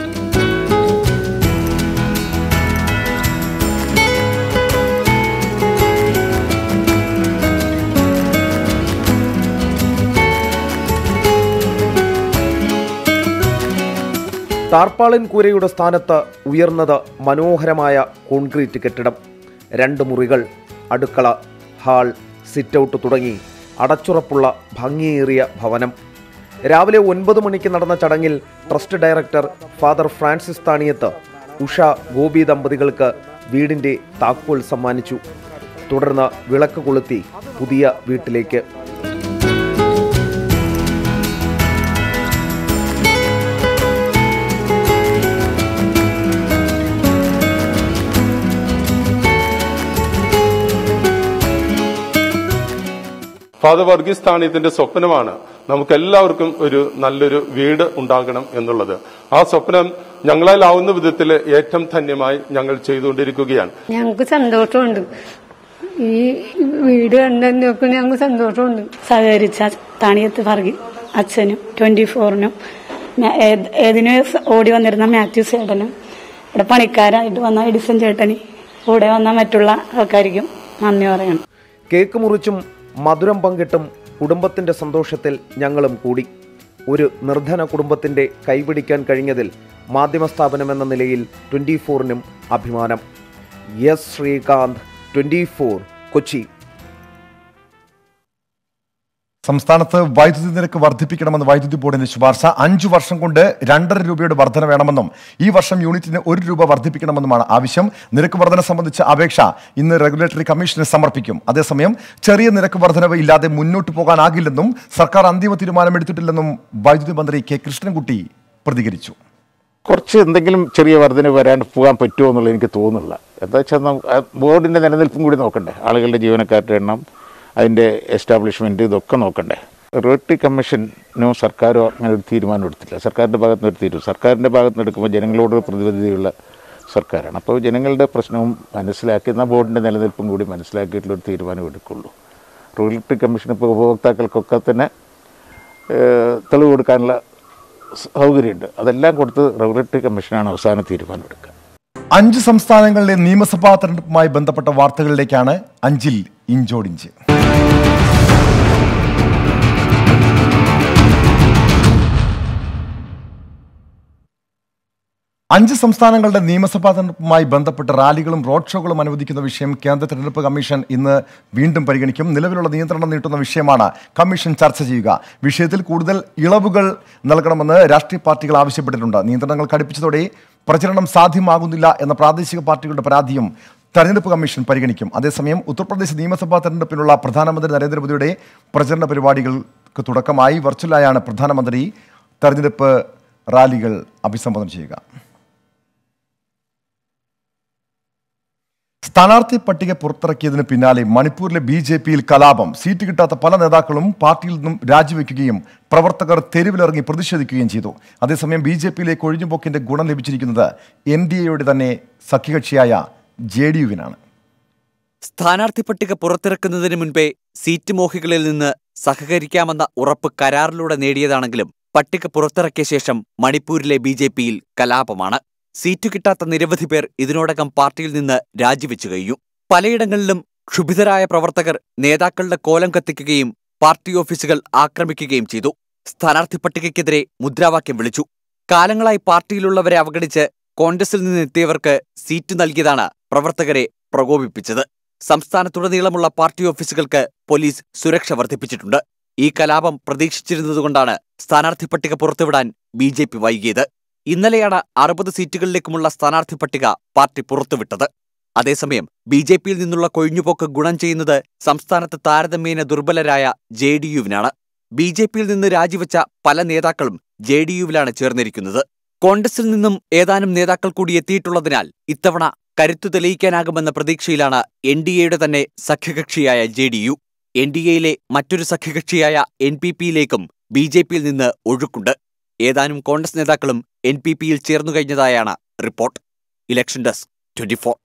ടാർപ്പാളിൻ കൂരയുടെ സ്ഥാനത്ത് ഉയർന്നത് മനോഹരമായ കോൺക്രീറ്റ് കെട്ടിടം രണ്ട് മുറികൾ അടുക്കള ഹാൾ സിറ്റൗട്ട് തുടങ്ങി അടച്ചുറപ്പുള്ള ഭംഗിയേറിയ ഭവനം രാവിലെ ഒൻപത് മണിക്ക് നടന്ന ചടങ്ങിൽ trust director father Francis Thaniyath Usha Gopi ദമ്പതികൾക്ക് വീടിൻ്റെ താക്കോൽ സമ്മാനിച്ചു തുടർന്ന് വിളക്ക് കൊളുത്തി പുതിയ വീട്ടിലേക്ക് ഫാദർ വർഗീസ് താണിയത്തിന്റെ സ്വപ്നമാണ് നമുക്ക് എല്ലാവർക്കും ഒരു നല്ലൊരു വീട് ഉണ്ടാകണം എന്നുള്ളത് ആ സ്വപ്നം ഞങ്ങളാലാവുന്ന വിധത്തിൽ ഏറ്റവും ധന്യമായി ഞങ്ങൾ ചെയ്തുകൊണ്ടിരിക്കുകയാണ് ഞങ്ങൾക്ക് സന്തോഷമുണ്ട് ഈ വീട് കണ്ടെന്നൊക്കെ ഞങ്ങൾക്ക് സന്തോഷമുണ്ട് സഹകരിച്ച താണിയത്ത് ഫർഗി അച്ഛനും ട്വന്റി ഫോറിനും ഏതിന് ഓടി വന്നിരുന്ന മാത്യു ചേട്ടനും ഇവിടെ പണിക്കാരായിട്ട് വന്ന എഡിസൺ ചേട്ടന് കൂടെ വന്ന മറ്റുള്ള ആൾക്കാർക്കും നന്ദി പറയണം കേക്ക് മുറിച്ചും മധുരം പങ്കിട്ടും കുടുംബത്തിന്റെ സന്തോഷത്തിൽ ഞങ്ങളും കൂടി ഒരു നിർധന കുടുംബത്തിന്റെ കൈപിടിക്കാൻ കഴിഞ്ഞതിൽ മാധ്യമ സ്ഥാപനം എന്ന നിലയിൽ ട്വന്റി ഫോറിനും അഭിമാനം S Sreekanth twenty four Kochi സംസ്ഥാനത്ത് വൈദ്യുതി നിരക്ക് വർദ്ധിപ്പിക്കണമെന്ന് വൈദ്യുതി ബോർഡിന്റെ ശുപാർശ അഞ്ചു വർഷം കൊണ്ട് രണ്ടര രൂപയുടെ വർധന വേണമെന്നും ഈ വർഷം യൂണിറ്റിന് ഒരു രൂപ വർദ്ധിപ്പിക്കണമെന്നുമാണ് ആവശ്യം നിരക്ക് വർധന സംബന്ധിച്ച അപേക്ഷ ഇന്ന് റെഗുലേറ്ററി കമ്മീഷന് സമർപ്പിക്കും അതേസമയം ചെറിയ നിരക്ക് വർധനവ് ഇല്ലാതെ മുന്നോട്ട് പോകാനാകില്ലെന്നും സർക്കാർ അന്തിമ തീരുമാനമെടുത്തിട്ടില്ലെന്നും വൈദ്യുതി മന്ത്രി കെ കൃഷ്ണൻകുട്ടി പ്രതികരിച്ചു കുറച്ച് എന്തെങ്കിലും ചെറിയ വർധന വരാൻ പോകാൻ പറ്റുമോ എന്നുള്ളത് എനിക്ക് തോന്നുന്നില്ല എന്താ വെച്ചാൽ ബോർഡിൻ്റെ നിലനിൽപ്പും കൂടി നോക്കണ്ടേ ആളുകളുടെ ജീവനക്കാരുടെ എണ്ണം അതിൻ്റെ എസ്റ്റാബ്ലിഷ്മെൻറ്റ് ഇതൊക്കെ നോക്കണ്ടേ റേറ്റ് കമ്മീഷനോ സർക്കാരോ അങ്ങനെ ഒരു തീരുമാനം എടുത്തില്ല സർക്കാരിൻ്റെ ഭാഗത്ത് നിന്ന് ഒരു തീരുമാനം സർക്കാരിൻ്റെ ഭാഗത്ത് നിന്ന് എടുക്കുമ്പോൾ ജനങ്ങളോട് പ്രതിബദ്ധതയുള്ള സർക്കാരാണ് അപ്പോൾ ജനങ്ങളുടെ പ്രശ്നവും മനസ്സിലാക്കി എന്നാൽ ബോർഡിൻ്റെ നിലനിൽപ്പും കൂടി മനസ്സിലാക്കിയിട്ടുള്ള ഒരു തീരുമാനം എടുക്കുള്ളൂ റെഗുലേറ്ററി കമ്മീഷൻ ഇപ്പോൾ ഉപഭോക്താക്കൾക്കൊക്കെ തന്നെ ഏഹ്, തെളിവ് കൊടുക്കാനുള്ള സൗകര്യമുണ്ട് അതെല്ലാം കൊടുത്ത് റെഗുലേറ്ററി കമ്മീഷനാണ് അവസാന തീരുമാനം എടുക്കുക അഞ്ച് സംസ്ഥാനങ്ങളിലെ നിയമസഭാ തെരഞ്ഞെടുപ്പുമായി ബന്ധപ്പെട്ട വാർത്തകളിലേക്കാണ് അഞ്ചിൽ ഇഞ്ചോടിഞ്ച് അഞ്ച് സംസ്ഥാനങ്ങളുടെ നിയമസഭാ തെരഞ്ഞെടുപ്പുമായി ബന്ധപ്പെട്ട് റാലികളും റോഡ് ഷോകളും അനുവദിക്കുന്ന വിഷയം കേന്ദ്ര തെരഞ്ഞെടുപ്പ് കമ്മീഷൻ ഇന്ന് വീണ്ടും പരിഗണിക്കും നിലവിലുള്ള നിയന്ത്രണം നീട്ടുന്ന വിഷയമാണ് കമ്മീഷൻ ചർച്ച ചെയ്യുക വിഷയത്തിൽ കൂടുതൽ ഇളവുകൾ നൽകണമെന്ന് രാഷ്ട്രീയ പാർട്ടികൾ ആവശ്യപ്പെട്ടിട്ടുണ്ട് നിയന്ത്രണങ്ങൾ കടുപ്പിച്ചതോടെ പ്രചരണം സാധ്യമാകുന്നില്ല എന്ന പ്രാദേശിക പാർട്ടികളുടെ പരാതിയും തെരഞ്ഞെടുപ്പ് കമ്മീഷൻ പരിഗണിക്കും അതേസമയം ഉത്തർപ്രദേശ് നിയമസഭാ തെരഞ്ഞെടുപ്പിനുള്ള പ്രധാനമന്ത്രി നരേന്ദ്രമോദിയുടെ പ്രചരണ പരിപാടികൾക്ക് തുടക്കമായി വെർച്വലായാണ് പ്രധാനമന്ത്രി തെരഞ്ഞെടുപ്പ് റാലികൾ അഭിസംബോധന ചെയ്യുക സ്ഥാനാർത്ഥി പട്ടിക പുറത്തിറക്കിയതിന് പിന്നാലെ മണിപ്പൂരിലെ ബി ജെ പിയിൽ കലാപം സീറ്റ് കിട്ടാത്ത പല നേതാക്കളും പാർട്ടിയിൽ നിന്നും രാജിവെക്കുകയും പ്രവർത്തകർ തെരുവിലിറങ്ങി പ്രതിഷേധിക്കുകയും ചെയ്തു അതേസമയം ബി ജെ പിയിലേക്ക് ഒഴിഞ്ഞുപോക്കിന്റെ ഗുണം ലഭിച്ചിരിക്കുന്നത് എൻ ഡി എയുടെ തന്നെ സഖ്യകക്ഷിയായ ജെ ഡി യുവിനാണ് സ്ഥാനാർത്ഥി പട്ടിക പുറത്തിറക്കുന്നതിന് മുൻപേ സീറ്റ് മോഹികളിൽ നിന്ന് സഹകരിക്കാമെന്ന ഉറപ്പ് കരാറിലൂടെ നേടിയതാണെങ്കിലും പട്ടിക പുറത്തിറക്കിയ ശേഷം മണിപ്പൂരിലെ ബി ജെ പിയിൽ കലാപമാണ് സീറ്റു കിട്ടാത്ത നിരവധി പേർ ഇതിനോടകം പാർട്ടിയിൽ നിന്ന് രാജിവെച്ചു കഴിഞ്ഞു പലയിടങ്ങളിലും ക്ഷുഭിതരായ പ്രവർത്തകർ നേതാക്കളുടെ കോലം കത്തിക്കുകയും പാർട്ടി ഓഫീസുകൾ ആക്രമിക്കുകയും ചെയ്തു സ്ഥാനാർത്ഥി പട്ടികയ്ക്കെതിരെ മുദ്രാവാക്യം വിളിച്ചു കാലങ്ങളായി പാർട്ടിയിലുള്ളവരെ അവഗണിച്ച് കോൺഗ്രസിൽ നിന്നെത്തിയവർക്ക് സീറ്റ് നൽകിയതാണ് പ്രവർത്തകരെ പ്രകോപിപ്പിച്ചത് സംസ്ഥാനത്തുടനീളമുള്ള പാർട്ടി ഓഫീസുകൾക്ക് പോലീസ് സുരക്ഷ വർദ്ധിപ്പിച്ചിട്ടുണ്ട് ഈ കലാപം പ്രതീക്ഷിച്ചിരുന്നതുകൊണ്ടാണ് സ്ഥാനാർത്ഥി പട്ടിക പുറത്തുവിടാൻ ബി ജെ പി വൈകിയത് ഇന്നലെയാണ് അറുപത് സീറ്റുകളിലേക്കുമുള്ള സ്ഥാനാർത്ഥി പട്ടിക പാർട്ടി പുറത്തുവിട്ടത് അതേസമയം ബി ജെ പിയിൽ നിന്നുള്ള കൊഴിഞ്ഞുപോക്ക് ഗുണം ചെയ്യുന്നത് സംസ്ഥാനത്ത് താരതമ്യേന ദുർബലരായ ജെ ഡി യുവിനാണ് ബി ജെ പിയിൽ നിന്ന് രാജിവെച്ച പല നേതാക്കളും ജെ ഡി യുവിലാണ് ചേർന്നിരിക്കുന്നത് കോൺഗ്രസിൽ നിന്നും ഏതാനും നേതാക്കൾ കൂടി എത്തിയിട്ടുള്ളതിനാൽ ഇത്തവണ കരുത്തു തെളിയിക്കാനാകുമെന്ന പ്രതീക്ഷയിലാണ് എൻ ഡി എയുടെ തന്നെ സഖ്യകക്ഷിയായ J D U N D എയിലെ മറ്റൊരു സഖ്യകക്ഷിയായ എൻ പി പിയിലേക്കും ബി ജെ പിയിൽ നിന്ന് ഒഴുക്കുണ്ട് ഏതാനും കോൺഗ്രസ് നേതാക്കളും എൻ പി പിയിൽ ചേർന്നു കഴിഞ്ഞതായാണ് report election desk twenty four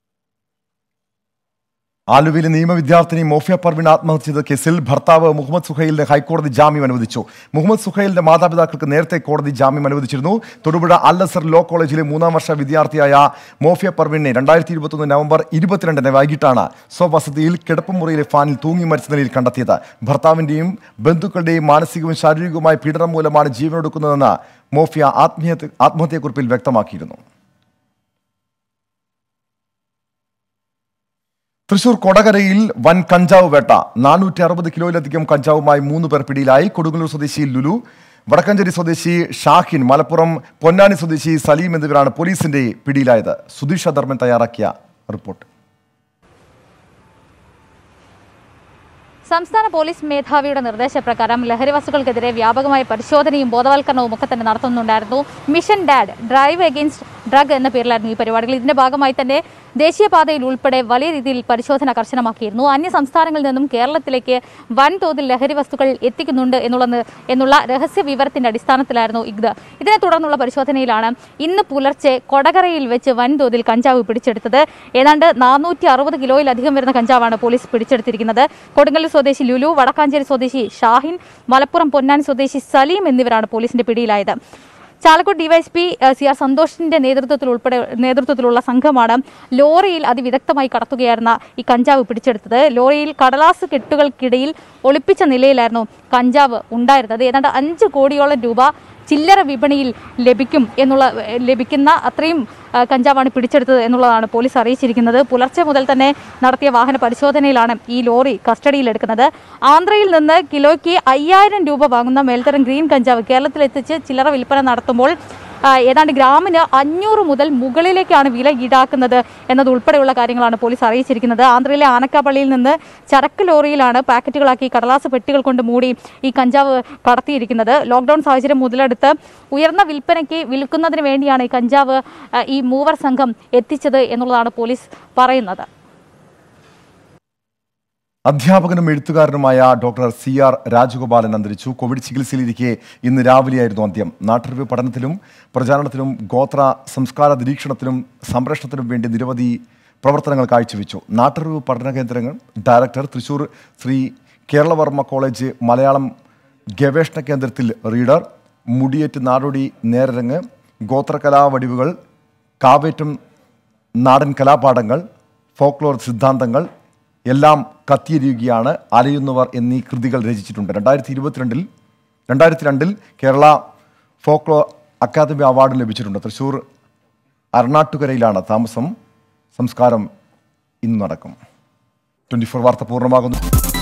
ആലുവയിലെ നിയമ വിദ്യാർത്ഥിനി മോഫിയ പർവിൻ ആത്മഹത്യ ചെയ്ത കേസിൽ ഭർത്താവ് മുഹമ്മദ് സുഹൈലിന് ഹൈക്കോടതി ജാമ്യം അനുവദിച്ചു മുഹമ്മദ് സുഹൈലിന്റെ മാതാപിതാക്കൾക്ക് നേരത്തെ കോടതി ജാമ്യം അനുവദിച്ചിരുന്നു തൊടുപുഴ അൽ അസർ ലോ കോളേജിലെ മൂന്നാം വർഷ വിദ്യാർത്ഥിയായ മോഫിയ പർവിനെ രണ്ടായിരത്തി ഇരുപത്തൊന്ന് നവംബർ ഇരുപത്തിരണ്ടിന് വൈകിട്ടാണ് സ്വവസതിയിൽ കിടപ്പുമുറിയിലെ ഫാനിൽ തൂങ്ങി മരിച്ച നിലയിൽ കണ്ടെത്തിയത് ഭർത്താവിന്റെയും ബന്ധുക്കളുടെയും മാനസികവും ശാരീരികവുമായ പീഡനം മൂലമാണ് ജീവനൊടുക്കുന്നതെന്ന് മോഫിയ ആത്മഹത്യ ആത്മഹത്യക്കുറിപ്പിൽ വ്യക്തമാക്കിയിരുന്നു തൃശൂർ കൊടകരയിൽ വൻ കഞ്ചാവ് വേട്ട നാനൂറ്റി അറുപത് കിലോയിലധികം കഞ്ചാവുമായി മൂന്ന് പേർ പിടിയിലായി കൊടുങ്ങല്ലൂർ സ്വദേശി ലുലു വടക്കഞ്ചേരി സ്വദേശി ഷാഹിൻ മലപ്പുറം പൊന്നാനി സ്വദേശി സലീം എന്നിവരാണ് പോലീസിന്റെ പിടിയിലായത് സുധീഷ ധർമ്മൻ തയ്യാറാക്കിയ റിപ്പോർട്ട് സംസ്ഥാന പോലീസ് മേധാവിയുടെ നിർദ്ദേശപ്രകാരം ലഹരി വസ്തുക്കൾക്കെതിരെ വ്യാപകമായ പരിശോധനയും ബോധവൽക്കരണവും ഒക്കെ തന്നെ നടത്തുന്നുണ്ടായിരുന്നു mission DAD drive against drug എന്ന പേരിലായിരുന്നു ഈ പരിപാടികൾ ഇതിന്റെ ഭാഗമായി തന്നെ ദേശീയപാതയിൽ ഉൾപ്പെടെ വലിയ രീതിയിൽ പരിശോധന കർശനമാക്കിയിരുന്നു അന്യ സംസ്ഥാനങ്ങളിൽ നിന്നും കേരളത്തിലേക്ക് വൻതോതിൽ ലഹരി വസ്തുക്കൾ എത്തിക്കുന്നുണ്ട് എന്നുള്ളത് എന്നുള്ള രഹസ്യ വിവരത്തിന്റെ അടിസ്ഥാനത്തിലായിരുന്നു ഇത് ഇതിനെ തുടർന്നുള്ള പരിശോധനയിലാണ് ഇന്ന് പുലർച്ചെ കൊടകരയിൽ വെച്ച് വൻതോതിൽ കഞ്ചാവ് പിടിച്ചെടുത്തത് ഏതാണ്ട് നാനൂറ്റി അറുപത് കിലോയിലധികം വരുന്ന കഞ്ചാവാണ് പോലീസ് പിടിച്ചെടുത്തിരിക്കുന്നത് കൊടുങ്ങല്ലൂർ സ്വദേശി ലുലു വടക്കാഞ്ചേരി സ്വദേശി ഷാഹിൻ മലപ്പുറം പൊന്നാനി സ്വദേശി സലീം എന്നിവരാണ് പോലീസിന്റെ പിടിയിലായത് ചാലക്കുടി ഡിവൈഎസ്പി ഏഹ്, സി ആർ സന്തോഷിന്റെ നേതൃത്വത്തിൽ ഉൾപ്പെടെ നേതൃത്വത്തിലുള്ള സംഘമാണ് ലോറിയിൽ അതിവിദഗ്ധമായി കടത്തുകയായിരുന്ന ഈ കഞ്ചാവ് പിടിച്ചെടുത്തത് ലോറിയിൽ കടലാസ് കെട്ടുകൾക്കിടയിൽ ഒളിപ്പിച്ച നിലയിലായിരുന്നു കഞ്ചാവ് ഉണ്ടായിരുന്നത് ഏതാണ്ട് അഞ്ച് കോടിയോളം രൂപ ചില്ലറ വിപണിയിൽ ലഭിക്കും എന്നുള്ള ഏഹ്, ലഭിക്കുന്ന അത്രയും ഏഹ്, കഞ്ചാവാണ് പിടിച്ചെടുത്തത് എന്നുള്ളതാണ് പോലീസ് അറിയിച്ചിരിക്കുന്നത് പുലർച്ചെ മുതൽ തന്നെ നടത്തിയ വാഹന പരിശോധനയിലാണ് ഈ ലോറി കസ്റ്റഡിയിലെടുക്കുന്നത് ആന്ധ്രയിൽ നിന്ന് കിലോയ്ക്ക് അയ്യായിരം രൂപ വാങ്ങുന്ന മേൽത്തരം ഗ്രീൻ കഞ്ചാവ് കേരളത്തിലെത്തിച്ച് ചില്ലറ വിൽപ്പന നടത്തുമ്പോൾ ആ, ഏതാണ്ട് ഗ്രാമിന് അഞ്ഞൂറ് മുതൽ മുകളിലേക്കാണ് വില ഈടാക്കുന്നത് എന്നതുൾപ്പെടെയുള്ള കാര്യങ്ങളാണ് പോലീസ് അറിയിച്ചിരിക്കുന്നത് ആന്ധ്രയിലെ ആനക്കാപ്പള്ളിയിൽ നിന്ന് ചരക്ക് ലോറിയിലാണ് പാക്കറ്റുകളാക്കി കടലാസ് പെട്ടികൾ കൊണ്ട് മൂടി ഈ കഞ്ചാവ് കടത്തിയിരിക്കുന്നത് ലോക്ക്ഡൌൺ സാഹചര്യം മുതലെടുത്ത് ഉയർന്ന വിൽപ്പനയ്ക്ക് വിൽക്കുന്നതിന് വേണ്ടിയാണ് ഈ കഞ്ചാവ് ആ, ഈ മൂവർ സംഘം എത്തിച്ചത് എന്നുള്ളതാണ് പോലീസ് പറയുന്നത് അധ്യാപകനും എഴുത്തുകാരനുമായ ഡോക്ടർ സി ആർ രാജഗോപാലൻ അന്തരിച്ചു കോവിഡ് ചികിത്സയിലിരിക്കെ ഇന്ന് രാവിലെയായിരുന്നു അന്ത്യം നാട്ടറിവ് പഠനത്തിലും പ്രചാരണത്തിലും ഗോത്ര സംസ്കാര നിരീക്ഷണത്തിനും സംരക്ഷണത്തിനും വേണ്ടി നിരവധി പ്രവർത്തനങ്ങൾ കാഴ്ചവെച്ചു നാട്ടറിവ് പഠന കേന്ദ്രങ്ങൾ ഡയറക്ടർ തൃശൂർ ശ്രീ കേരളവർമ്മ കോളേജ് മലയാളം ഗവേഷണ കേന്ദ്രത്തിൽ റീഡർ മുടിയേറ്റ് നാടോടി നേരരങ്ങ് ഗോത്രകലാവടിവുകൾ കാവേറ്റും നാടൻ കലാപാഠങ്ങൾ ഫോക്ലോർ സിദ്ധാന്തങ്ങൾ എല്ലാം കത്തിയെരിയുകയാണ് അലയുന്നവർ എന്നീ കൃതികൾ രചിച്ചിട്ടുണ്ട് രണ്ടായിരത്തി ഇരുപത്തിരണ്ടിൽ രണ്ടായിരത്തി രണ്ടിൽ കേരള ഫോക്ലോർ അക്കാദമി അവാർഡ് ലഭിച്ചിട്ടുണ്ട് തൃശ്ശൂർ അരണാട്ടുകരയിലാണ് താമസം സംസ്കാരം ഇന്ന് നടക്കും ട്വൻറ്റി ഫോർ വാർത്ത പൂർണ്ണമാകുന്നു